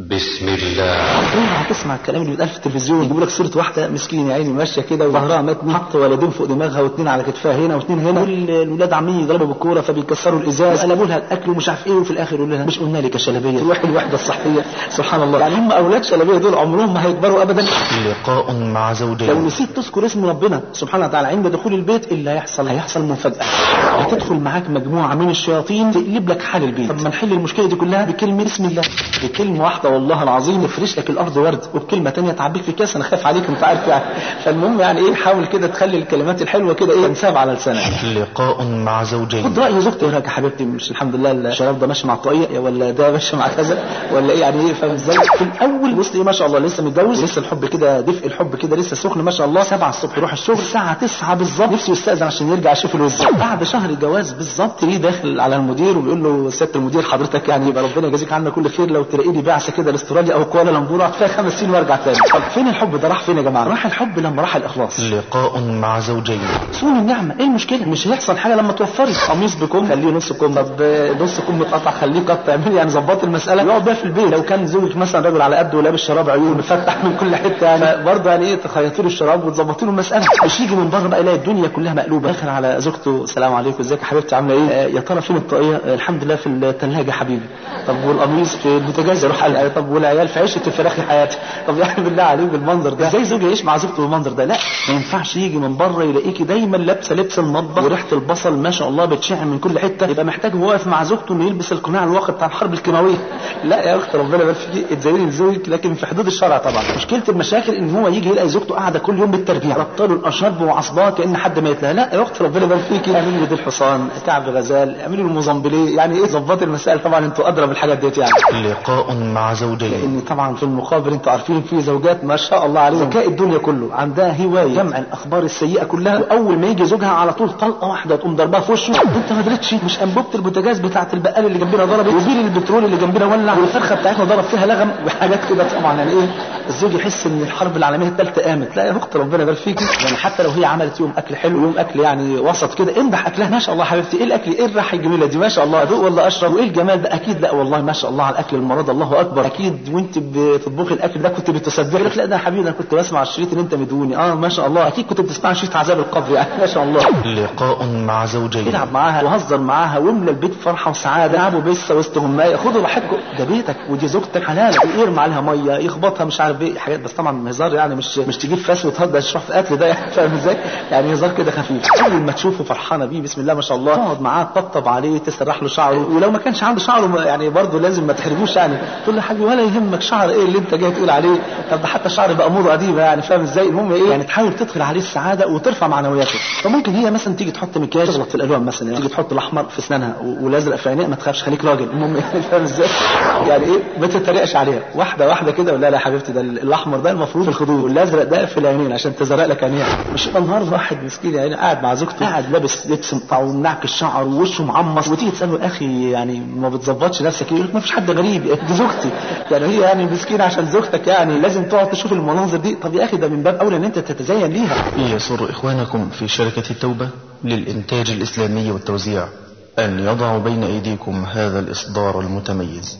بسم الله اوعى تسمع الكلام اللي بيتقال في التلفزيون يجيبوا لك صوره واحده مسكين يا عيني ماشيه كده وظهرها متني حط ولدين فوق دماغها واثنين على كتفها هنا واثنين هنا والولاد عمالين يضربوا بالكوره فبيكسروا الازاز وقلبوا لها الاكل ومش عارف ايه وفي الاخر يقول لها مش قلنا لك يا شلبيه تروح الوحده الصحيه سبحان الله يعني هم اولاد شلبيه دول عمرهم ما هيكبروا ابدا لقاء مع لو زوجين نسيت تذكر اسم ربنا سبحانه وتعالى عند دخول البيت إيه اللي هيحصل هيحصل مفاجأة هتدخل معاك مجموعة من الشياطين تقلب لك حال البيت طب ما نحل المشكلة دي كلها بكلمة بسم الله بكلمة واحدة والله العظيم يفرش لك الأرض ورد وبكلمة تانية تعبيك في كاس أنا خايف عليك أنت عارف يعني فالمهم يعني إيه حاول كده تخلي الكلمات الحلوة كده إيه تنساب على لسانك لقاء مع زوجين خد رأي زوجتي ايه رايك يا حبيبتي مش الحمد لله الشراب ده ماشي مع الطاقية ولا ده ماشي مع كذا ولا ايه يعني ايه فاهم ازاي في الاول بص ايه ما شاء الله لسه متجوز لسه الحب كده دفء الحب كده لسه سخن ما شاء الله 7 الصبح يروح الشغل الساعة 9 بالظبط نفسه يستأذن عشان يرجع يشوف الوز بعد شهر جواز بالظبط تلاقيه داخل على المدير وبيقول له سيادة المدير حضرتك يعني يبقى ربنا يجازيك عنا كل خير لو تلاقي لي بعثة كده لاستراليا او كوالالمبور اقعد فيها خمس سنين وارجع تاني طب فين الحب ده راح فين يا جماعة راح الحب لما راح الاخلاص لقاء مع زوجين صون النعمة ايه المشكلة مش هيحصل حاجة لما توفري قميص بكم خليه نص كم طب آه، نص كم متقطع خليه قطع اعملي يعني ظبطي المسألة يقعد بيها في البيت لو كان زوجك مثلا راجل على قده ولابس شراب عيون مفتح من كل حتة يعني برضه يعني ايه تخيطي له الشراب وتظبطي له المسألة مش يجي من بره بقى يلاقي الدنيا كلها مقلوبة داخل على زوجته السلام عليكم ازيك يا حبيبتي عاملة ايه آه، يا ترى فين الطاقية آه، الحمد لله في الثلاجة يا حبيبي طب والقميص في البوتاجاز يروح قال آه، طب والعيال في عيشة الفراخ يا حياتي طب يعني بالله عليك بالمنظر ده ازاي زوج يعيش مع زوجته بالمنظر ده لا ما ينفعش يجي من بره يلاقيكي دايما لابسه لبس المطبخ وريحه البصل ما شاء الله بتشع من كل حته يبقى محتاج وهو واقف مع زوجته انه يلبس القناع الواقي بتاع الحرب الكيماويه لا يا اخت ربنا يبارك فيكي اتزيني لزوجك لكن في حدود الشرع طبعا مشكله المشاكل ان هو يجي يلاقي زوجته قاعده كل يوم بالتربيع ربطاله الاشرب وعصباه كان حد ميت لها لا يا اخت ربنا يبارك فيكي اعملي له ديل حصان كعب غزال اعملي له موزمبليه يعني ايه ظبطي المسائل طبعا انتوا ادرى بالحاجات ديت يعني لقاء مع زوجين لان طبعا في المقابل انتوا عارفين في زوجات ما شاء الله عليهم ذكاء الدنيا كله عندها هوايه جمع الاخبار السيئه كلها واول ما يجي زوجها على طول طلقه واحده تقوم ضربها في وشه انت ما درتش مش انبوبه البوتاجاز بتاعه البقال اللي جنبنا ضربت وبير البترول اللي جنبنا ولع والفرخه بتاعتنا ضرب فيها لغم وحاجات كده طبعا يعني ايه الزوج يحس ان الحرب العالميه الثالثه قامت لا يا اخت ربنا يبارك فيكي يعني حتى لو هي عملت يوم اكل حلو يوم اكل يعني وسط كده امدح اكلها ما شاء الله حبيبتي ايه الاكل ايه الريحه الجميله دي ما شاء الله ادوق ولا اشرب وايه الجمال ده اكيد لا والله ما شاء الله على الاكل المره ده الله اكبر اكيد وانت بتطبخي الاكل ده كنت بتسبحي يقول لك لا ده يا حبيبي انا كنت بسمع الشريط اللي انت مدوني اه ما شاء الله اكيد كنت بتسمع شريط عذاب القبر يعني ما شاء الله لقاء مع زوجين العب معاها وهزر معاها واملى البيت فرحه وسعاده العبوا بس وسط همايه خدوا راحتكم ده بيتك ودي زوجتك حلال يرمي عليها ميه يخبطها مش عارف ايه حاجات بس طبعا هزار يعني مش مش تجيب فاس وتهدى تشرح في قتل ده يعني فاهم ازاي يعني هزار كده خفيف اول ما تشوفه فرحانه بيه بسم الله ما شاء الله تقعد معاه تطبطب عليه تسرح له شعره ولو ما كانش عنده شعره ما- يعني برضه لازم ما تحرموش يعني تقول له يا حبيبي ولا يهمك شعر ايه اللي انت جاي تقول عليه طب ده حتى شعر بقى اموره قديمه يعني فاهم ازاي المهم ايه يعني تحاول تدخل عليه السعاده وترفع معنوياته فممكن هي مثلا تيجي تحط مكياج تغلط في الالوان مثلا يعني تيجي تحط الاحمر في اسنانها و- والازرق في عينيها ما تخافش خليك راجل المهم يعني فاهم ازاي يعني ايه ما تتريقش عليها واحده واحده كده ولا لا يا حبيبتي ده الاحمر ده المفروض في الخدود والازرق ده في العينين عشان تزرق لك عينيها مش يبقى النهارده واحد مسكين يعني قاعد مع زوجته قاعد لابس لبس مقطع ومنعكس الشعر ووشه معمص وتيجي تساله يا اخي يعني ما بتظبطش نفسك يقول لك ما فيش حد غريب دي زوجتي يعني هي يعني مسكينه عشان زوجتك يعني لازم تقعد تشوف المناظر دي طب يا اخي ده من باب اولى ان انت تتزين ليها يسر إخوانكم في شركة التوبة للإنتاج الإسلامي والتوزيع أن يضعوا بين أيديكم هذا الإصدار المتميز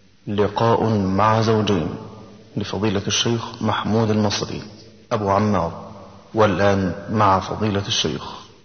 لقاء مع زوجين لفضيلة الشيخ محمود المصري أبو عمار والآن مع فضيلة الشيخ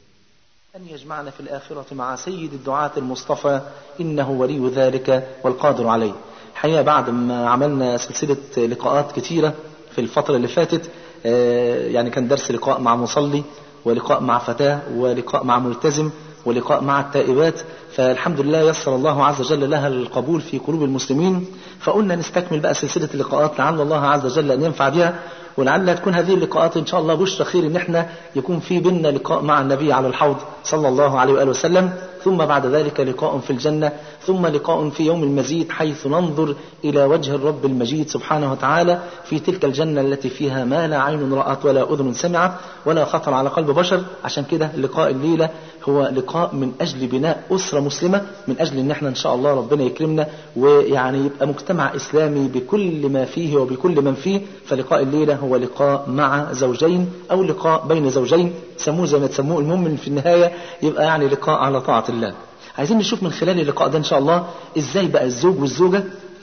أن يجمعنا في الآخرة مع سيد الدعاة المصطفى إنه ولي ذلك والقادر عليه الحقيقة بعد ما عملنا سلسلة لقاءات كتيرة في الفترة اللي فاتت آه، يعني كان درس لقاء مع مصلي ولقاء مع فتاة ولقاء مع ملتزم ولقاء مع التائبات فالحمد لله يسر الله عز وجل لها القبول في قلوب المسلمين فقلنا نستكمل بقى سلسلة اللقاءات لعل الله عز وجل أن ينفع بها ولعل تكون هذه اللقاءات ان شاء الله بشرى خير ان احنا يكون في بيننا لقاء مع النبي على الحوض صلى الله عليه واله وسلم ثم بعد ذلك لقاء في الجنه ثم لقاء في يوم المزيد حيث ننظر الى وجه الرب المجيد سبحانه وتعالى في تلك الجنه التي فيها ما لا عين رات ولا اذن سمعت ولا خطر على قلب بشر عشان كده لقاء الليله هو لقاء من اجل بناء اسره مسلمه من اجل ان احنا ان شاء الله ربنا يكرمنا ويعني يبقى مجتمع اسلامي بكل ما فيه وبكل من فيه فلقاء الليله هو لقاء مع زوجين او لقاء بين زوجين سموه زي ما تسموه المهم إن في النهايه يبقى يعني لقاء على طاعه الله عايزين نشوف من خلال اللقاء ده ان شاء الله ازاي بقى الزوج والزوجه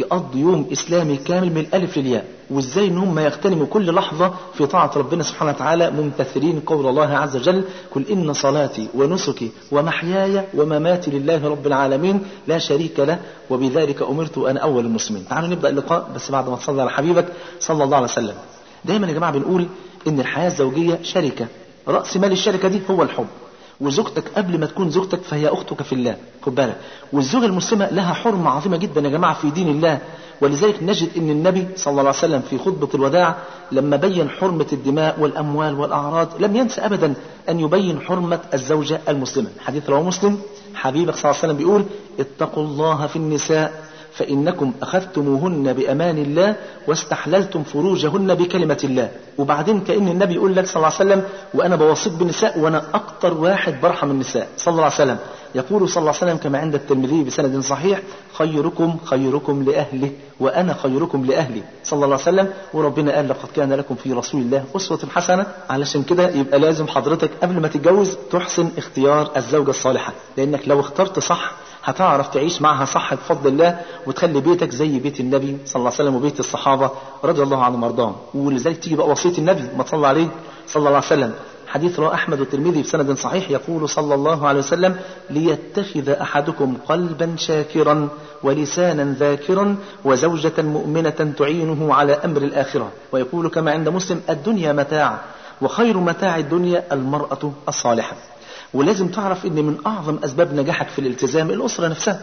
يقضوا يوم إسلامي كامل من الألف للياء وإزاي إن هم يغتنموا كل لحظة في طاعة ربنا سبحانه وتعالى ممتثلين قول الله عز وجل قل إن صلاتي ونسكي ومحياي ومماتي لله رب العالمين لا شريك له وبذلك أمرت أنا أول المسلمين تعالوا نبدأ اللقاء بس بعد ما تصلي على حبيبك صلى الله عليه وسلم دايما يا جماعة بنقول إن الحياة الزوجية شركة رأس مال الشركة دي هو الحب وزوجتك قبل ما تكون زوجتك فهي اختك في الله خد بالك والزوجه المسلمه لها حرمه عظيمه جدا يا جماعه في دين الله ولذلك نجد ان النبي صلى الله عليه وسلم في خطبه الوداع لما بين حرمه الدماء والاموال والاعراض لم ينس ابدا ان يبين حرمه الزوجه المسلمه حديث رواه مسلم حبيبك صلى الله عليه وسلم بيقول اتقوا الله في النساء فإنكم أخذتموهن بأمان الله واستحللتم فروجهن بكلمة الله وبعدين كأن النبي يقول لك صلى الله عليه وسلم وأنا بوصيك بالنساء وأنا أكتر واحد برحم النساء صلى الله عليه وسلم يقول صلى الله عليه وسلم كما عند الترمذي بسند صحيح خيركم خيركم لأهله وأنا خيركم لأهلي صلى الله عليه وسلم وربنا قال لقد كان لكم في رسول الله أسوة حسنة علشان كده يبقى لازم حضرتك قبل ما تتجوز تحسن اختيار الزوجة الصالحة لأنك لو اخترت صح هتعرف تعيش معها صح بفضل الله وتخلي بيتك زي بيت النبي صلى الله عليه وسلم وبيت الصحابة رضي الله عنهم وارضاهم ولذلك تيجي بقى وصية النبي ما تصلى عليه صلى الله عليه وسلم حديث رواه أحمد والترمذي بسند صحيح يقول صلى الله عليه وسلم ليتخذ أحدكم قلبا شاكرا ولسانا ذاكرا وزوجة مؤمنة تعينه على أمر الآخرة ويقول كما عند مسلم الدنيا متاع وخير متاع الدنيا المرأة الصالحة ولازم تعرف ان من اعظم اسباب نجاحك في الالتزام الاسره نفسها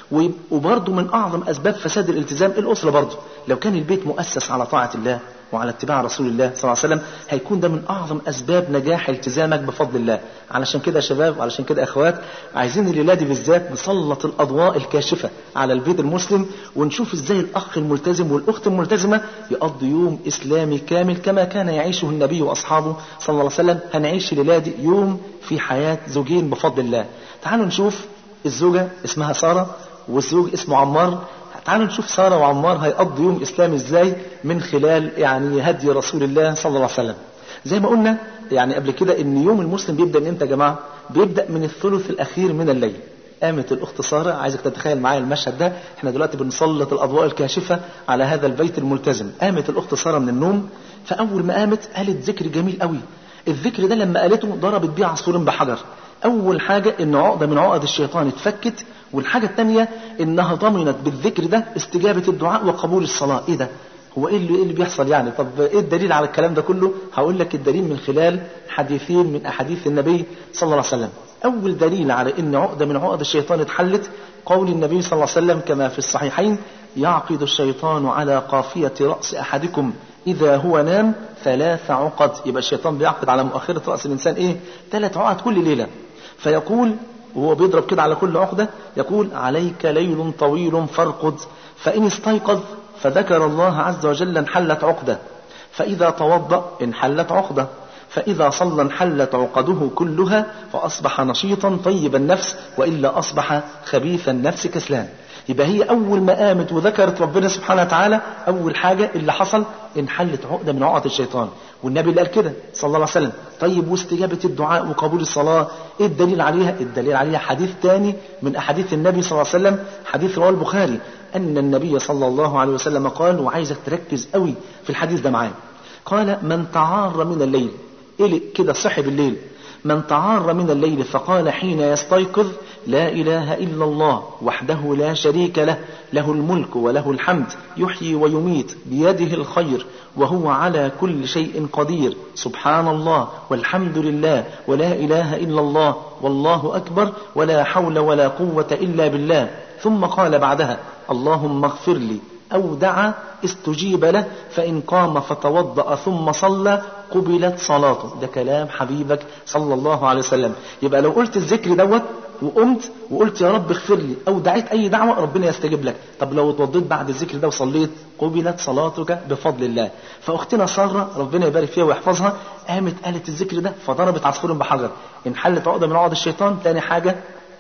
وبرضه من اعظم اسباب فساد الالتزام الاسره برضه لو كان البيت مؤسس على طاعه الله وعلى اتباع رسول الله صلى الله عليه وسلم هيكون ده من اعظم اسباب نجاح التزامك بفضل الله علشان كده يا شباب وعلشان كده يا اخوات عايزين الليله دي بالذات نسلط الاضواء الكاشفه على البيت المسلم ونشوف ازاي الاخ الملتزم والاخت الملتزمه يقضي يوم اسلامي كامل كما كان يعيشه النبي واصحابه صلى الله عليه وسلم هنعيش الليله دي يوم في حياه زوجين بفضل الله تعالوا نشوف الزوجه اسمها ساره والزوج اسمه عمار تعالوا نشوف سارة وعمار هيقضوا يوم إسلامي إزاي من خلال يعني هدي رسول الله صلى الله عليه وسلم زي ما قلنا يعني قبل كده إن يوم المسلم بيبدأ من إمتى يا جماعة بيبدأ من الثلث الأخير من الليل قامت الأخت سارة عايزك تتخيل معايا المشهد ده احنا دلوقتي بنسلط الأضواء الكاشفة على هذا البيت الملتزم قامت الأخت سارة من النوم فأول ما قامت قالت ذكر جميل قوي الذكر ده لما قالته ضربت بيه عصفور بحجر أول حاجة إن عقدة من عقد الشيطان اتفكت والحاجة الثانية إنها ضمنت بالذكر ده استجابة الدعاء وقبول الصلاة إيه ده؟ هو إيه اللي, إيه اللي بيحصل يعني؟ طب إيه الدليل على الكلام ده كله؟ هقول لك الدليل من خلال حديثين من أحاديث النبي صلى الله عليه وسلم. أول دليل على إن عقدة من عقد الشيطان اتحلت قول النبي صلى الله عليه وسلم كما في الصحيحين يعقد الشيطان على قافية رأس أحدكم إذا هو نام ثلاث عقد يبقى الشيطان بيعقد على مؤخرة رأس الإنسان إيه؟ ثلاث عقد كل ليلة فيقول وهو بيضرب كده على كل عقدة يقول عليك ليل طويل فارقد فإن استيقظ فذكر الله عز وجل انحلت عقدة فإذا توضأ انحلت عقدة فإذا صلى انحلت عقده كلها فأصبح نشيطا طيب النفس وإلا أصبح خبيث النفس كسلان يبقى هي أول ما قامت وذكرت ربنا سبحانه وتعالى أول حاجة اللي حصل انحلت عقدة من عقد الشيطان والنبي اللي قال كده صلى الله عليه وسلم طيب واستجابة الدعاء وقبول الصلاة ايه الدليل عليها الدليل عليها حديث تاني من أحاديث النبي صلى الله عليه وسلم حديث رواه البخاري أن النبي صلى الله عليه وسلم قال وعايزك تركز قوي في الحديث ده معايا قال من تعار من الليل إيه كده صحي بالليل من تعار من الليل فقال حين يستيقظ لا إله إلا الله وحده لا شريك له له الملك وله الحمد يحيي ويميت بيده الخير وهو على كل شيء قدير سبحان الله والحمد لله ولا إله إلا الله والله أكبر ولا حول ولا قوة إلا بالله ثم قال بعدها اللهم اغفر لي أو دعا استجيب له فإن قام فتوضأ ثم صلى قبلت صلاته ده كلام حبيبك صلى الله عليه وسلم يبقى لو قلت الذكر دوت وقمت وقلت يا رب اغفر لي او دعيت اي دعوه ربنا يستجيب لك طب لو اتوضيت بعد الذكر ده وصليت قبلت صلاتك بفضل الله فاختنا ساره ربنا يبارك فيها ويحفظها قامت قالت الذكر ده فضربت عصفور بحجر انحلت عقده من عقد الشيطان تاني حاجه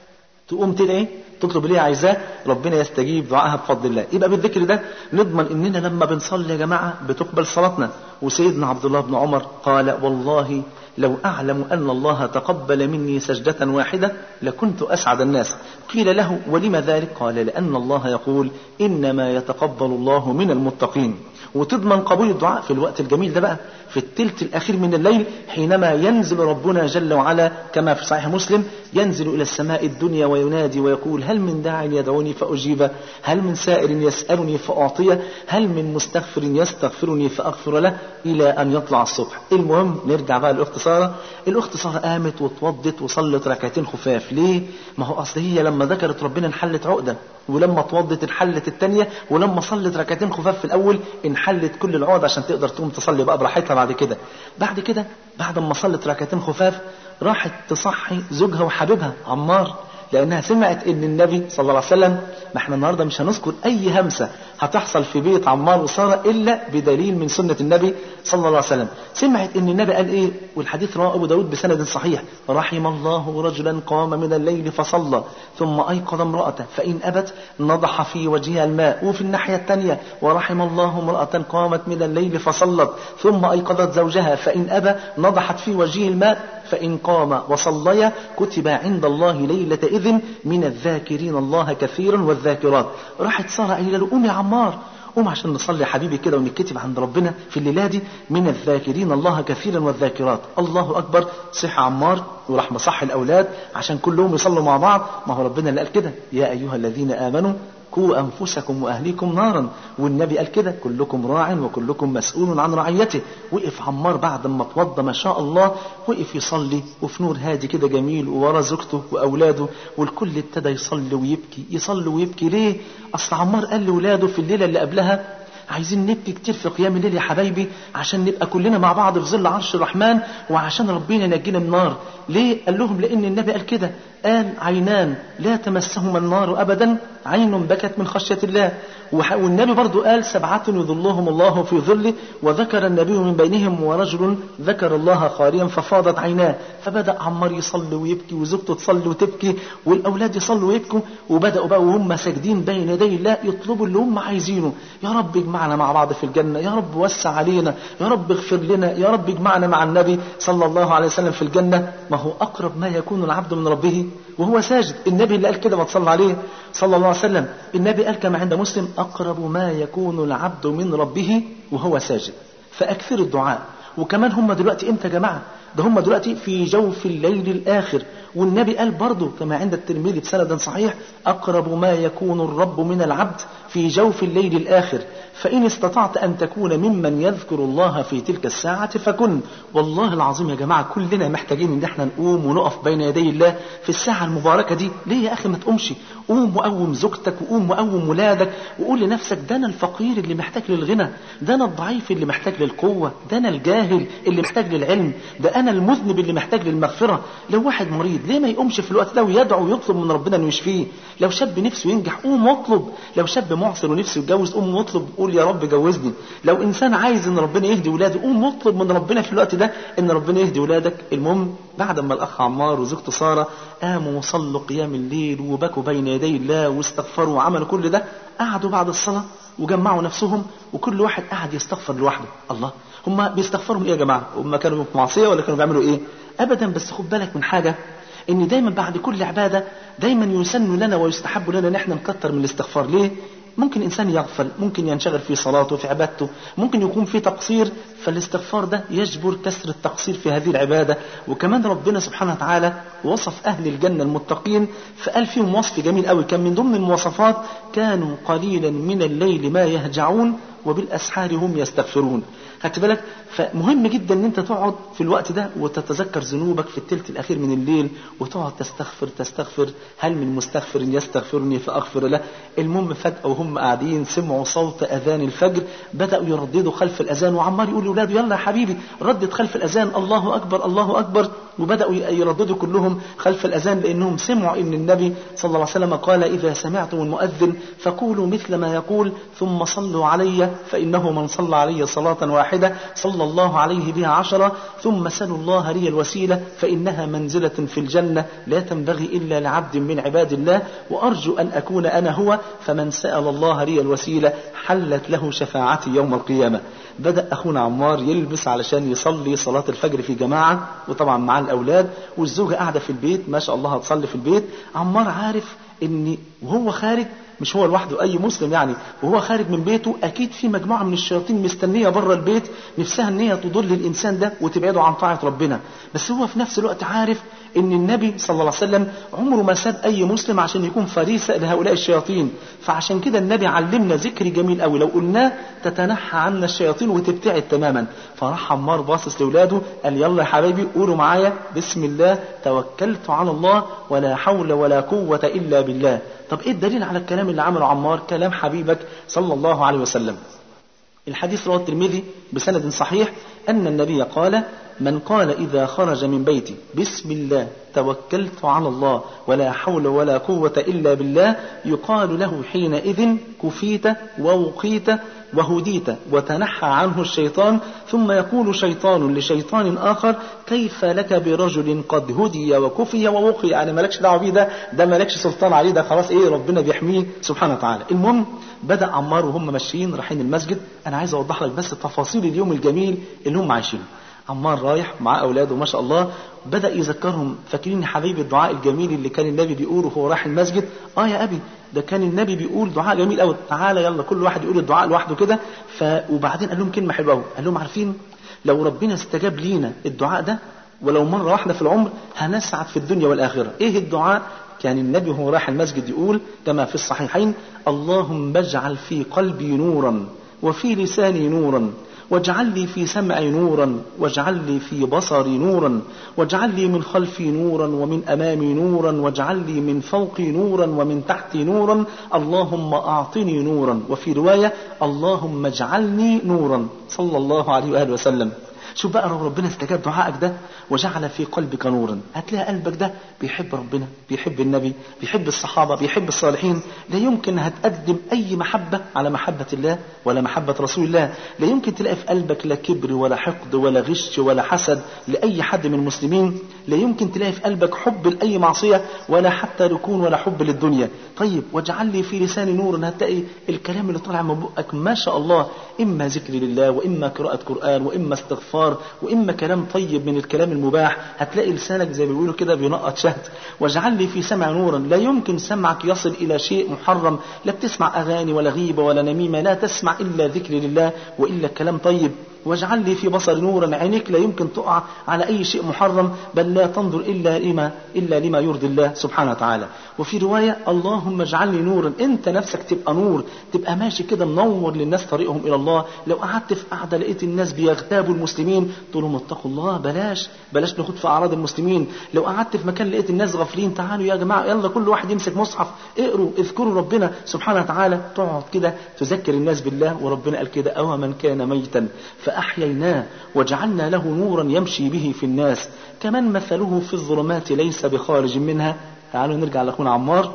تقوم تدعي ايه تطلب اللي هي عايزاه ربنا يستجيب دعائها بفضل الله يبقى بالذكر ده نضمن اننا لما بنصلي يا جماعه بتقبل صلاتنا وسيدنا عبد الله بن عمر قال والله لو أعلم أن الله تقبل مني سجدة واحدة لكنت أسعد الناس قيل له ولم ذلك قال لأن الله يقول إنما يتقبل الله من المتقين وتضمن قبول الدعاء في الوقت الجميل ده بقى في التلت الأخير من الليل حينما ينزل ربنا جل وعلا كما في صحيح مسلم ينزل إلى السماء الدنيا وينادي ويقول هل من داع يدعوني فأجيبه هل من سائر يسألني فأعطيه هل من مستغفر يستغفرني فأغفر له إلى أن يطلع الصبح المهم نرجع بقى للأخت سارة الأخت سارة قامت وتوضت وصلت ركعتين خفاف ليه ما هو أصل هي لما ذكرت ربنا انحلت عقدة ولما توضت انحلت التانية ولما صلت ركعتين خفاف في الأول انحلت كل العقد عشان تقدر تقوم تصلي بقى براحتها بعد كده بعد كده بعد ما صلت ركعتين خفاف راحت تصحي زوجها وحبيبها عمار لأنها سمعت إن النبي صلى الله عليه وسلم ما احنا النهارده مش هنذكر أي همسة هتحصل في بيت عمار وسارة إلا بدليل من سنة النبي صلى الله عليه وسلم سمعت إن النبي قال إيه والحديث رواه أبو داود بسند صحيح رحم الله رجلا قام من الليل فصلى ثم أيقظ امرأته فإن أبت نضح في وجهها الماء وفي الناحية الثانية ورحم الله امرأة قامت من الليل فصلت ثم أيقظت زوجها فإن أبى نضحت في وجهه الماء فإن قام وصليا كتب عند الله ليلة إذن من الذاكرين الله كثيرا والذاكرات راحت سارة قايلة له قوم يا عمار قوم عشان نصلي يا حبيبي كده ونكتب عند ربنا في الليلة دي من الذاكرين الله كثيرا والذاكرات الله أكبر صح عمار وراح مصح الأولاد عشان كلهم يصلوا مع بعض ما هو ربنا اللي قال كده يا أيها الذين آمنوا قوا أنفسكم وأهليكم نارا والنبي قال كده كلكم راع وكلكم مسؤول عن رعيته وقف عمار بعد ما اتوضى ما شاء الله وقف يصلي وفي نور هادي كده جميل وورا زوجته وأولاده والكل ابتدى يصلي ويبكي يصلي ويبكي ليه أصل عمار قال لأولاده في الليلة اللي قبلها عايزين نبكي كتير في قيام الليل يا حبايبي عشان نبقى كلنا مع بعض في ظل عرش الرحمن وعشان ربنا ينجينا من النار ليه قال لهم لان النبي قال كده قال عينان لا تمسهما النار ابدا عين بكت من خشيه الله والنبي برضو قال سبعة يظلهم الله في ظله وذكر النبي من بينهم ورجل ذكر الله خاليا ففاضت عيناه فبدأ عمار يصلي ويبكي وزوجته تصلي وتبكي والأولاد يصلوا ويبكوا وبدأوا بقى وهم ساجدين بين يدي الله يطلبوا اللي هم عايزينه يا رب اجمعنا مع بعض في الجنة يا رب وسع علينا يا رب اغفر لنا يا رب اجمعنا مع النبي صلى الله عليه وسلم في الجنة ما هو أقرب ما يكون العبد من ربه وهو ساجد النبي اللي قال كده ما تصلى عليه صلى الله عليه وسلم النبي قال كما عند مسلم أقرب ما يكون العبد من ربه وهو ساجد فأكثر الدعاء وكمان هم دلوقتي امتى يا جماعة ده هم دلوقتي في جوف الليل الآخر والنبي قال برضه كما عند الترمذي بسند صحيح أقرب ما يكون الرب من العبد في جوف الليل الآخر فإن استطعت أن تكون ممن يذكر الله في تلك الساعة فكن والله العظيم يا جماعة كلنا محتاجين إن احنا نقوم ونقف بين يدي الله في الساعة المباركة دي ليه يا أخي ما تقومش قوم وقوم زوجتك وقوم وقوم ولادك وقول لنفسك ده أنا الفقير اللي محتاج للغنى ده أنا الضعيف اللي محتاج للقوة ده أنا الجاهل اللي محتاج للعلم ده أنا المذنب اللي محتاج للمغفرة لو واحد مريض ليه ما يقومش في الوقت ده ويدعو ويطلب من ربنا انه يشفيه لو شاب نفسه ينجح قوم واطلب لو شاب معصر ونفسه يتجوز قوم واطلب قول يا رب جوزني لو انسان عايز ان ربنا يهدي ولاده قوم واطلب من ربنا في الوقت ده ان ربنا يهدي ولادك المهم بعد ما الاخ عمار وزوجته ساره قاموا وصلوا قيام الليل وبكوا بين يدي الله واستغفروا وعملوا كل ده قعدوا بعد الصلاه وجمعوا نفسهم وكل واحد قعد يستغفر لوحده الله هم بيستغفروا ايه يا جماعه هم كانوا في معصيه ولا كانوا بيعملوا ايه ابدا بس خد بالك من حاجه ان دايما بعد كل عباده دايما يسن لنا ويستحب لنا ان احنا نكتر من الاستغفار ليه ممكن انسان يغفل ممكن ينشغل في صلاته في عبادته ممكن يكون في تقصير فالاستغفار ده يجبر كسر التقصير في هذه العباده وكمان ربنا سبحانه وتعالى وصف اهل الجنه المتقين فقال فيهم وصف جميل قوي كان من ضمن المواصفات كانوا قليلا من الليل ما يهجعون وبالاسحار هم يستغفرون خدت بالك فمهم جدا ان انت تقعد في الوقت ده وتتذكر ذنوبك في الثلث الاخير من الليل وتقعد تستغفر تستغفر هل من مستغفر يستغفرني فاغفر له المهم فجاه وهم قاعدين سمعوا صوت اذان الفجر بداوا يرددوا خلف الاذان وعمار يقول لاولاده يلا يا حبيبي ردد خلف الاذان الله اكبر الله اكبر وبداوا يرددوا كلهم خلف الاذان لانهم سمعوا ان النبي صلى الله عليه وسلم قال اذا سمعتم المؤذن فقولوا مثل ما يقول ثم صلوا علي فإنه من صلى علي صلاة واحدة صلى الله عليه بها عشرة ثم سلوا الله لي الوسيلة فإنها منزلة في الجنة لا تنبغي إلا لعبد من عباد الله وأرجو أن أكون أنا هو فمن سأل الله لي الوسيلة حلت له شفاعتي يوم القيامة بدأ أخونا عمار يلبس علشان يصلي صلاة الفجر في جماعة وطبعا مع الأولاد والزوجة قاعدة في البيت ما شاء الله هتصلي في البيت عمار عارف ان وهو خارج مش هو لوحده اي مسلم يعني وهو خارج من بيته اكيد في مجموعه من الشياطين مستنيه بره البيت نفسها ان هي تضل الانسان ده وتبعده عن طاعه ربنا بس هو في نفس الوقت عارف ان النبي صلى الله عليه وسلم عمره ما ساب اي مسلم عشان يكون فريسه لهؤلاء الشياطين فعشان كده النبي علمنا ذكر جميل قوي لو قلناه تتنحى عنا الشياطين وتبتعد تماما فراح عمار باصص لاولاده قال يلا يا حبايبي قولوا معايا بسم الله توكلت على الله ولا حول ولا قوه الا بالله طب ايه الدليل على الكلام اللي عمله عمار كلام حبيبك صلى الله عليه وسلم الحديث رواه الترمذي بسند صحيح أن النبي قال من قال إذا خرج من بيتي بسم الله توكلت على الله ولا حول ولا قوة إلا بالله يقال له حينئذ كفيت ووقيت وهديت وتنحى عنه الشيطان ثم يقول شيطان لشيطان آخر كيف لك برجل قد هدي وكفي ووقي يعني مالكش دعوة بيه ده ده مالكش سلطان عليه ده خلاص ايه ربنا بيحميه سبحانه وتعالى المهم بدأ عمار وهم ماشيين رايحين المسجد أنا عايز أوضح لك بس تفاصيل اليوم الجميل اللي هم عايشينه عمار رايح مع أولاده ما شاء الله بدأ يذكرهم فاكرين يا حبيبي الدعاء الجميل اللي كان النبي بيقوله وهو رايح المسجد اه يا أبي ده كان النبي بيقول دعاء جميل قوي تعالى يلا كل واحد يقول الدعاء لوحده كده ف... وبعدين قال لهم كلمة حلوة قوي قال لهم عارفين لو ربنا استجاب لينا الدعاء ده ولو مرة واحدة في العمر هنسعد في الدنيا والآخرة ايه الدعاء كان النبي وهو رايح المسجد يقول كما في الصحيحين اللهم اجعل في قلبي نورا وفي لساني نورا واجعل لي في سمعي نورا واجعل لي في بصري نورا واجعل لي من خلفي نورا ومن امامي نورا واجعل لي من فوقي نورا ومن تحتي نورا اللهم اعطني نورا وفي روايه اللهم اجعلني نورا صلى الله عليه واله وسلم شوف بقى لو ربنا استجاب دعائك ده وجعل في قلبك نورا هتلاقي قلبك ده بيحب ربنا بيحب النبي بيحب الصحابة بيحب الصالحين لا يمكن هتقدم أي محبة على محبة الله ولا محبة رسول الله لا يمكن تلاقي في قلبك لا كبر ولا حقد ولا غش ولا حسد لأي حد من المسلمين لا يمكن تلاقي في قلبك حب لأي معصية ولا حتى ركون ولا حب للدنيا طيب واجعل لي في لساني نورا هتلاقي الكلام اللي طالع من بقك ما شاء الله إما ذكر لله وإما قراءة قرآن وإما استغفار وإما كلام طيب من الكلام المباح هتلاقي لسانك زي ما بيقولوا كده بينقط شهد واجعل لي في سمع نورا لا يمكن سمعك يصل إلى شيء محرم لا بتسمع أغاني ولا غيبة ولا نميمة لا تسمع إلا ذكر لله وإلا كلام طيب واجعل لي في بصر نورا عينيك لا يمكن تقع على أي شيء محرم بل لا تنظر إلا لما إلا لما يرضي الله سبحانه وتعالى وفي رواية اللهم اجعلني نورا أنت نفسك تبقى نور تبقى ماشي كده منور للناس طريقهم إلى الله لو قعدت في قعدة لقيت الناس بيغتابوا المسلمين تقول لهم اتقوا الله بلاش بلاش ناخد في أعراض المسلمين لو قعدت في مكان لقيت الناس غافلين تعالوا يا جماعة يلا كل واحد يمسك مصحف اقروا اذكروا ربنا سبحانه وتعالى تقعد كده تذكر الناس بالله وربنا قال كده أو من كان ميتا فأحييناه وجعلنا له نورا يمشي به في الناس كمن مثله في الظلمات ليس بخارج منها تعالوا نرجع لأخونا عمار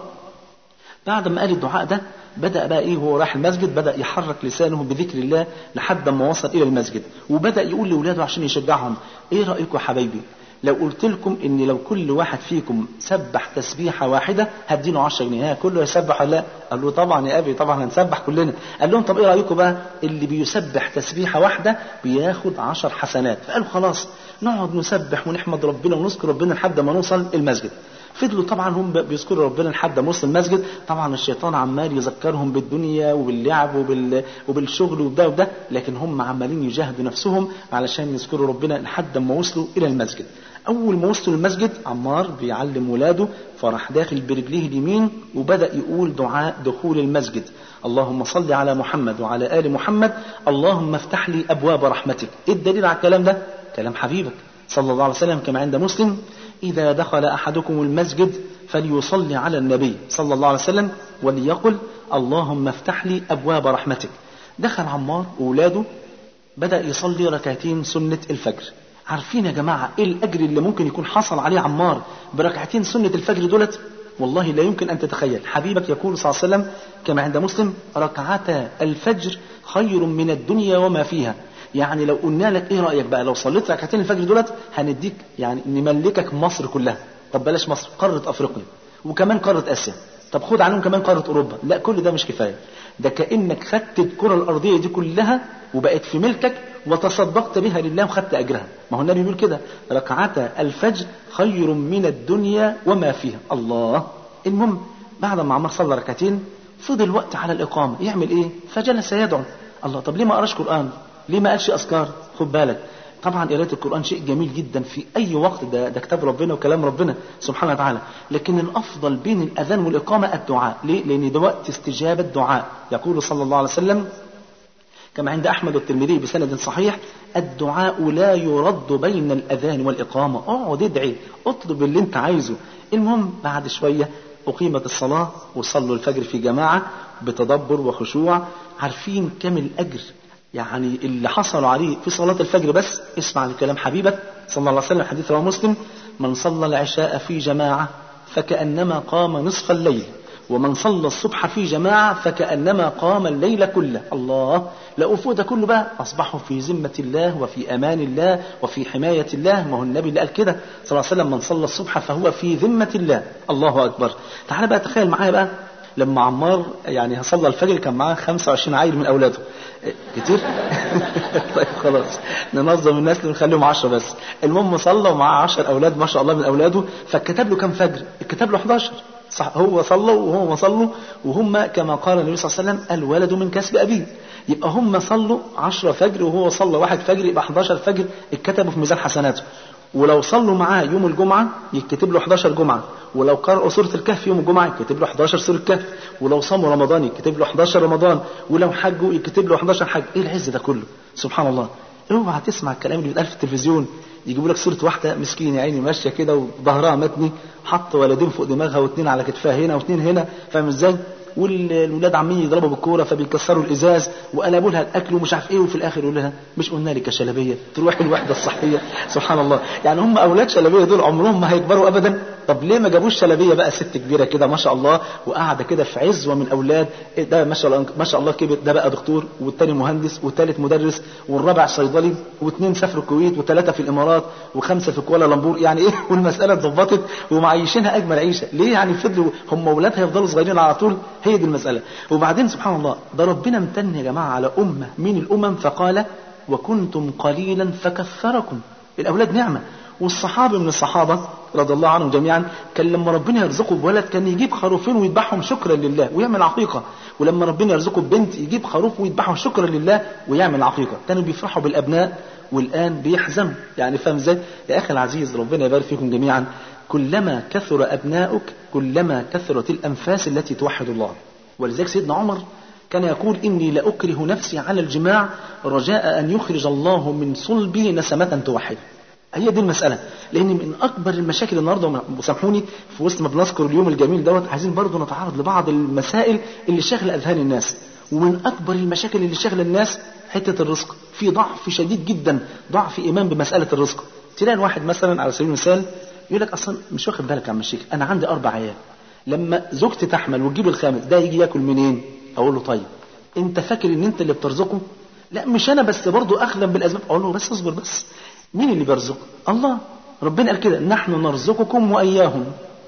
بعد ما قال الدعاء ده بدأ بقى إيه وهو راح المسجد بدأ يحرك لسانه بذكر الله لحد ما وصل إلى المسجد وبدأ يقول لأولاده عشان يشجعهم إيه رأيكم يا حبايبي لو قلت لكم ان لو كل واحد فيكم سبح تسبيحه واحده هديله 10 جنيه ها كله يسبح ولا لا قال له طبعا يا ابي طبعا هنسبح كلنا قال لهم طب ايه رايكم بقى اللي بيسبح تسبيحه واحده بياخد 10 حسنات فقالوا خلاص نقعد نسبح ونحمد ربنا ونذكر ربنا لحد ما نوصل المسجد فضلوا طبعا هم بيذكروا ربنا لحد ما وصل المسجد طبعا الشيطان عمال يذكرهم بالدنيا وباللعب وبال... وبالشغل وده وده لكن هم عمالين يجاهدوا نفسهم علشان يذكروا ربنا لحد ما وصلوا الى المسجد اول ما وصلوا المسجد عمار بيعلم ولاده فراح داخل برجليه اليمين وبدا يقول دعاء دخول المسجد اللهم صل على محمد وعلى ال محمد اللهم افتح لي ابواب رحمتك ايه الدليل على الكلام ده كلام حبيبك صلى الله عليه وسلم كما عند مسلم إذا دخل أحدكم المسجد فليصلي على النبي صلى الله عليه وسلم وليقل اللهم افتح لي أبواب رحمتك دخل عمار وولاده بدأ يصلي ركعتين سنة الفجر عارفين يا جماعة إيه الأجر اللي ممكن يكون حصل عليه عمار بركعتين سنة الفجر دولت والله لا يمكن أن تتخيل حبيبك يقول صلى الله عليه وسلم كما عند مسلم ركعتا الفجر خير من الدنيا وما فيها يعني لو قلنا لك ايه رايك بقى لو صليت ركعتين الفجر دولت هنديك يعني نملكك مصر كلها طب بلاش مصر قاره افريقيا وكمان قاره اسيا طب خد عنهم كمان قاره اوروبا لا كل ده مش كفايه ده كانك خدت الكره الارضيه دي كلها وبقت في ملكك وتصدقت بها لله وخدت اجرها ما هو النبي بيقول كده ركعتا الفجر خير من الدنيا وما فيها الله المهم بعد ما عمر صلى ركعتين فضل وقت على الاقامه يعمل ايه فجلس يدعو الله طب ليه ما قراش قران ليه ما قالش اذكار خد بالك طبعا قراءة القرآن شيء جميل جدا في أي وقت ده, ده كتاب ربنا وكلام ربنا سبحانه وتعالى لكن الأفضل بين الأذان والإقامة الدعاء ليه؟ لأن ده وقت استجابة دعاء يقول صلى الله عليه وسلم كما عند أحمد والترمذي بسند صحيح الدعاء لا يرد بين الأذان والإقامة اقعد ادعي اطلب اللي انت عايزه المهم بعد شوية أقيمت الصلاة وصلوا الفجر في جماعة بتدبر وخشوع عارفين كم الأجر يعني اللي حصلوا عليه في صلاة الفجر بس اسمع لكلام حبيبك صلى الله عليه وسلم حديث رواه مسلم من صلى العشاء في جماعة فكأنما قام نصف الليل ومن صلى الصبح في جماعة فكأنما قام الليل كله الله لا أفوت كله بقى أصبحوا في ذمة الله وفي أمان الله وفي حماية الله ما هو النبي اللي قال كده صلى الله عليه وسلم من صلى الصبح فهو في ذمة الله الله أكبر تعال بقى تخيل معايا بقى لما عمار يعني صلى الفجر كان معاه 25 عيل من اولاده كتير طيب خلاص ننظم الناس ونخليهم 10 بس المهم صلى ومعاه 10 اولاد ما شاء الله من اولاده فكتب له كم فجر الكتب له 11 صح هو صلى وهو ما صلوا وهم كما قال النبي صلى الله عليه وسلم الولد من كسب ابيه يبقى هم صلوا 10 فجر وهو صلى واحد فجر يبقى 11 فجر اتكتبوا في ميزان حسناته ولو صلوا معاه يوم الجمعة يكتب له 11 جمعة ولو قرأوا سورة الكهف يوم الجمعة يكتب له 11 سورة الكهف ولو صاموا رمضان يكتب له 11 رمضان ولو حجوا يكتب له 11 حج ايه العز ده كله سبحان الله اوعى تسمع الكلام اللي بيتقال في التلفزيون يجيبوا لك صورة واحدة مسكينة يا عيني ماشية كده وظهرها متني حط ولدين فوق دماغها واثنين على كتفها هنا واثنين هنا فاهم ازاي؟ والولاد عمالين يضربوا بالكوره فبيكسروا الازاز وقلبوا لها الاكل ومش عارف ايه وفي الاخر يقول لها مش قلنا لك يا شلبيه تروح الوحده الصحيه سبحان الله يعني هم اولاد شلبيه دول عمرهم ما هيكبروا ابدا طب ليه ما جابوش شلبيه بقى ست كبيره كده ما شاء الله وقاعده كده في عزوه من اولاد ده ما شاء الله ما شاء الله كبر ده بقى دكتور والتاني مهندس والتالت مدرس والرابع صيدلي واثنين سافروا الكويت وثلاثه في الامارات وخمسه في كوالالمبور يعني ايه والمساله اتظبطت ومعيشينها اجمل عيشه ليه يعني فضلوا هم اولاد هيفضلوا صغيرين على طول هي دي المساله وبعدين سبحان الله ده ربنا امتن يا جماعه على امه من الامم فقال وكنتم قليلا فكثركم الاولاد نعمه والصحابه من الصحابه رضي الله عنهم جميعا كان لما ربنا يرزقه بولد كان يجيب خروفين ويذبحهم شكرا لله ويعمل عقيقه ولما ربنا يرزقه ببنت يجيب خروف ويذبحه شكرا لله ويعمل عقيقه كانوا بيفرحوا بالابناء والان بيحزنوا يعني فاهم ازاي يا اخي العزيز ربنا يبارك فيكم جميعا كلما كثر ابناؤك كلما كثرت الانفاس التي توحد الله ولذلك سيدنا عمر كان يقول إني لأكره نفسي على الجماع رجاء أن يخرج الله من صلبي نسمة توحد هي دي المسألة لأن من أكبر المشاكل النهاردة وسامحوني في وسط ما بنذكر اليوم الجميل دوت عايزين برضه نتعرض لبعض المسائل اللي شاغلة أذهان الناس ومن أكبر المشاكل اللي شاغلة الناس حتة الرزق في ضعف شديد جدا ضعف إيمان بمسألة الرزق تلاقي الواحد مثلا على سبيل المثال يقول لك أصلا مش واخد بالك يا عم الشيخ أنا عندي أربع عيال لما زوجتي تحمل وتجيب الخامس ده يجي ياكل منين؟ اقول له طيب انت فاكر ان انت اللي بترزقه؟ لا مش انا بس برضه اخذا بالاسباب اقول له بس اصبر بس مين اللي بيرزق؟ الله ربنا قال كده نحن نرزقكم واياهم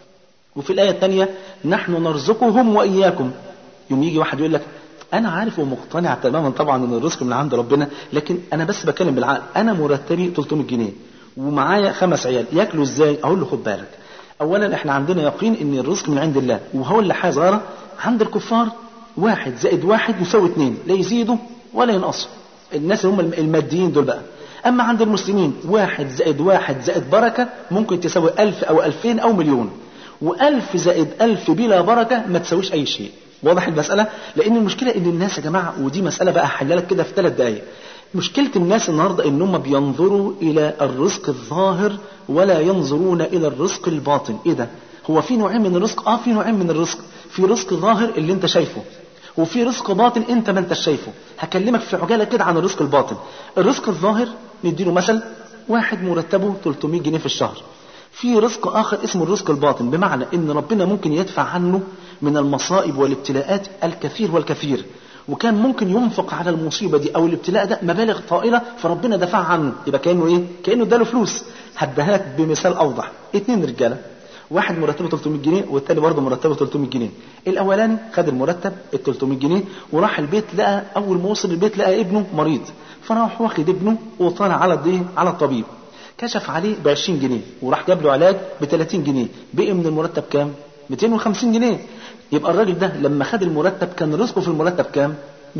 وفي الايه الثانيه نحن نرزقهم واياكم يوم يجي واحد يقول لك انا عارف ومقتنع تماما طبعا ان الرزق من عند ربنا لكن انا بس بتكلم بالعقل انا مرتبي 300 جنيه ومعايا خمس عيال ياكلوا ازاي؟ اقول له خد بالك اولا احنا عندنا يقين ان الرزق من عند الله وهو اللي حاجه صغيره عند الكفار واحد زائد واحد يساوي اثنين لا يزيدوا ولا ينقصوا الناس اللي هم الماديين دول بقى اما عند المسلمين واحد زائد واحد زائد بركه ممكن تساوي ألف او ألفين او مليون وألف زائد ألف بلا بركة ما تساويش أي شيء واضح المسألة لأن المشكلة إن الناس يا جماعة ودي مسألة بقى هحلها لك كده في ثلاث دقايق مشكلة الناس النهاردة إنهم بينظروا إلى الرزق الظاهر ولا ينظرون إلى الرزق الباطن إيه ده؟ هو في نوعين من الرزق؟ آه في نوعين من الرزق في رزق ظاهر اللي أنت شايفه وفي رزق باطن أنت ما أنت شايفه هكلمك في عجالة كده عن الرزق الباطن الرزق الظاهر نديله مثل واحد مرتبه 300 جنيه في الشهر في رزق آخر اسمه الرزق الباطن بمعنى إن ربنا ممكن يدفع عنه من المصائب والابتلاءات الكثير والكثير وكان ممكن ينفق على المصيبة دي أو الابتلاء ده مبالغ طائلة فربنا دفع عنه يبقى كأنه إيه؟ كأنه اداله فلوس هديها لك بمثال أوضح اتنين رجالة واحد مرتبه 300 جنيه والتاني برضه مرتبه 300 جنيه الاولاني خد المرتب ال 300 جنيه وراح البيت لقى اول ما وصل البيت لقى ابنه مريض فراح واخد ابنه وطالع على الايه على الطبيب كشف عليه ب 20 جنيه وراح جاب له علاج ب 30 جنيه بقي من المرتب كام 250 جنيه يبقى الراجل ده لما خد المرتب كان رزقه في المرتب كام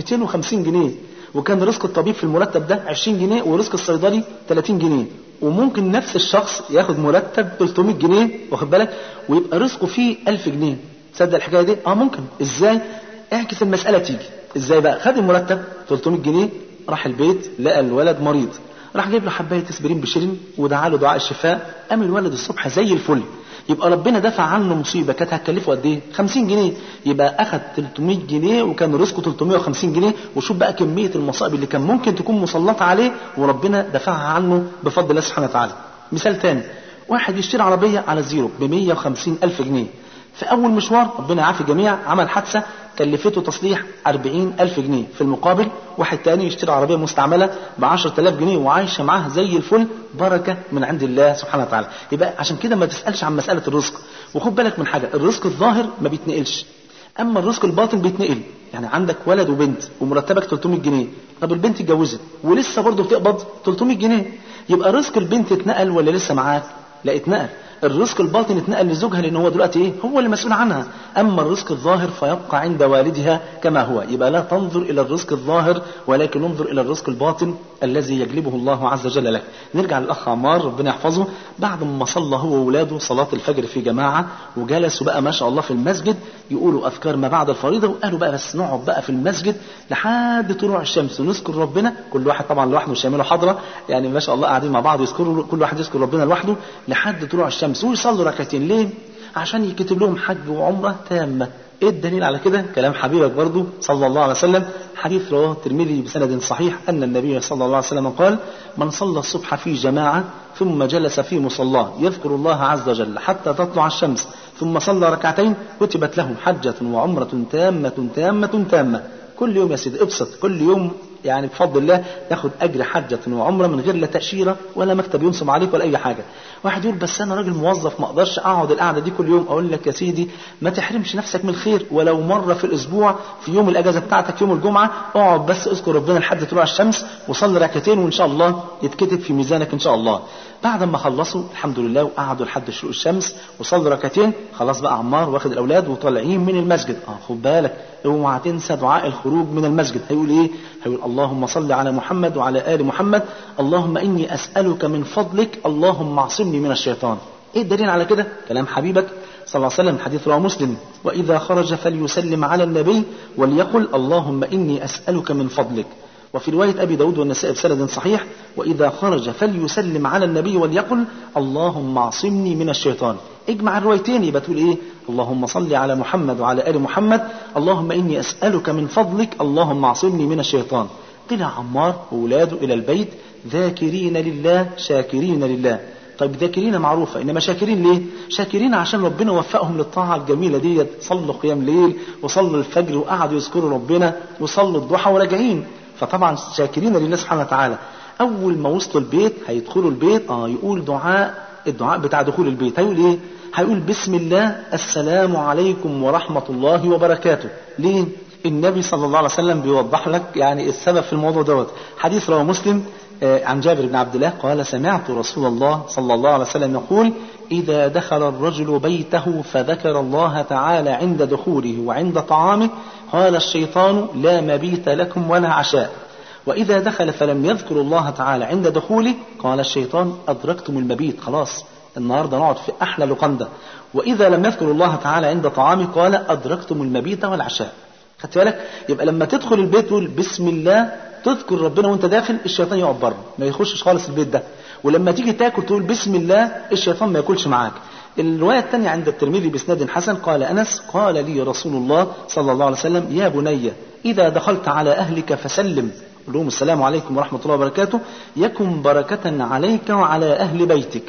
250 جنيه وكان رزق الطبيب في المرتب ده 20 جنيه ورزق الصيدلي 30 جنيه وممكن نفس الشخص ياخد مرتب 300 جنيه واخد بالك ويبقى رزقه فيه 1000 جنيه تصدق الحكايه دي اه ممكن ازاي اعكس المساله تيجي ازاي بقى خد المرتب 300 جنيه راح البيت لقى الولد مريض راح جايب له حبايه اسبرين بشرين ودعا له دعاء الشفاء قام الولد الصبح زي الفل يبقى ربنا دفع عنه مصيبه كانت هتكلفه قد ايه 50 جنيه يبقى اخذ 300 جنيه وكان رزقه 350 جنيه وشوف بقى كميه المصائب اللي كان ممكن تكون مسلطه عليه وربنا دفعها عنه بفضل الله سبحانه وتعالى مثال تاني واحد يشتري عربيه على زيرو ب 150 الف جنيه في أول مشوار ربنا يعافي الجميع عمل حادثة كلفته تصليح 40 ألف جنيه في المقابل واحد تاني يشتري عربية مستعملة ب 10000 جنيه وعايشة معاه زي الفل بركة من عند الله سبحانه وتعالى يبقى عشان كده ما تسألش عن مسألة الرزق وخد بالك من حاجة الرزق الظاهر ما بيتنقلش أما الرزق الباطن بيتنقل يعني عندك ولد وبنت ومرتبك 300 جنيه طب البنت اتجوزت ولسه برضه بتقبض 300 جنيه يبقى رزق البنت اتنقل ولا لسه معاك لا اتنقل الرزق الباطن اتنقل لزوجها لان هو دلوقتي ايه هو اللي مسؤول عنها اما الرزق الظاهر فيبقى عند والدها كما هو يبقى لا تنظر الى الرزق الظاهر ولكن انظر الى الرزق الباطن الذي يجلبه الله عز وجل لك نرجع للاخ عمار ربنا يحفظه بعد ما صلى هو واولاده صلاه الفجر في جماعه وجلسوا بقى ما شاء الله في المسجد يقولوا اذكار ما بعد الفريضه وقالوا بقى بس نقعد بقى في المسجد لحد طلوع الشمس ونذكر ربنا كل واحد طبعا لوحده شامله حضره يعني ما شاء الله قاعدين مع بعض يذكروا كل واحد يذكر ربنا لوحده لحد طلوع الشمس ويصلوا ركعتين ليه عشان يكتب لهم حج وعمره تامه ايه الدليل على كده كلام حبيبك برضو صلى الله عليه وسلم حديث رواه الترمذي بسند صحيح ان النبي صلى الله عليه وسلم قال من صلى الصبح في جماعه ثم جلس في مصلاه يذكر الله عز وجل حتى تطلع الشمس ثم صلى ركعتين كتبت له حجة وعمرة تامة تامة تامة كل يوم يا سيدي ابسط كل يوم يعني بفضل الله تاخد اجر حجة وعمرة من غير لا تأشيرة ولا مكتب ينصب عليك ولا اي حاجة واحد يقول بس انا راجل موظف ما اقدرش اقعد القعدة دي كل يوم اقول لك يا سيدي ما تحرمش نفسك من الخير ولو مرة في الاسبوع في يوم الاجازة بتاعتك يوم الجمعة اقعد بس اذكر ربنا لحد طلوع الشمس وصلي ركعتين وان شاء الله يتكتب في ميزانك ان شاء الله بعد ما خلصوا الحمد لله وقعدوا لحد شروق الشمس وصلوا ركعتين خلاص بقى عمار واخد الاولاد وطالعين من المسجد اه خد بالك اوعى تنسى دعاء الخروج من المسجد هيقول ايه هيقول اللهم صل على محمد وعلى ال محمد اللهم اني اسالك من فضلك اللهم اعصمني من الشيطان ايه الدليل على كده كلام حبيبك صلى الله عليه وسلم حديث رواه مسلم واذا خرج فليسلم على النبي وليقل اللهم اني اسالك من فضلك وفي رواية أبي داود والنسائي بسند صحيح وإذا خرج فليسلم على النبي وليقل اللهم اعصمني من الشيطان اجمع الروايتين يبقى تقول ايه اللهم صل على محمد وعلى آل محمد اللهم إني أسألك من فضلك اللهم اعصمني من الشيطان طلع عمار وولاده إلى البيت ذاكرين لله شاكرين لله طيب ذاكرين معروفة إنما شاكرين ليه شاكرين عشان ربنا وفقهم للطاعة الجميلة دي صلوا قيام ليل وصلوا الفجر وقعدوا يذكروا ربنا وصلوا الضحى وراجعين فطبعا شاكرين لله سبحانه وتعالى اول ما وصلوا البيت هيدخلوا البيت اه يقول دعاء الدعاء بتاع دخول البيت هيقول ايه هيقول بسم الله السلام عليكم ورحمة الله وبركاته ليه النبي صلى الله عليه وسلم بيوضح لك يعني السبب في الموضوع دوت حديث رواه مسلم عن جابر بن عبد الله قال سمعت رسول الله صلى الله عليه وسلم يقول إذا دخل الرجل بيته فذكر الله تعالى عند دخوله وعند طعامه قال الشيطان لا مبيت لكم ولا عشاء وإذا دخل فلم يذكر الله تعالى عند دخوله قال الشيطان أدركتم المبيت خلاص النهارده نقعد في أحلى لقندة وإذا لم يذكر الله تعالى عند طعامه قال أدركتم المبيت والعشاء خدت بالك يبقى لما تدخل البيت تقول بسم الله تذكر ربنا وانت داخل الشيطان يقعد بره ما يخشش خالص البيت ده ولما تيجي تاكل تقول بسم الله الشيطان ما ياكلش معاك الرواية الثانية عند الترمذي بإسناد حسن قال أنس قال لي رسول الله صلى الله عليه وسلم يا بني إذا دخلت على أهلك فسلم قل لهم السلام عليكم ورحمة الله وبركاته يكن بركة عليك وعلى أهل بيتك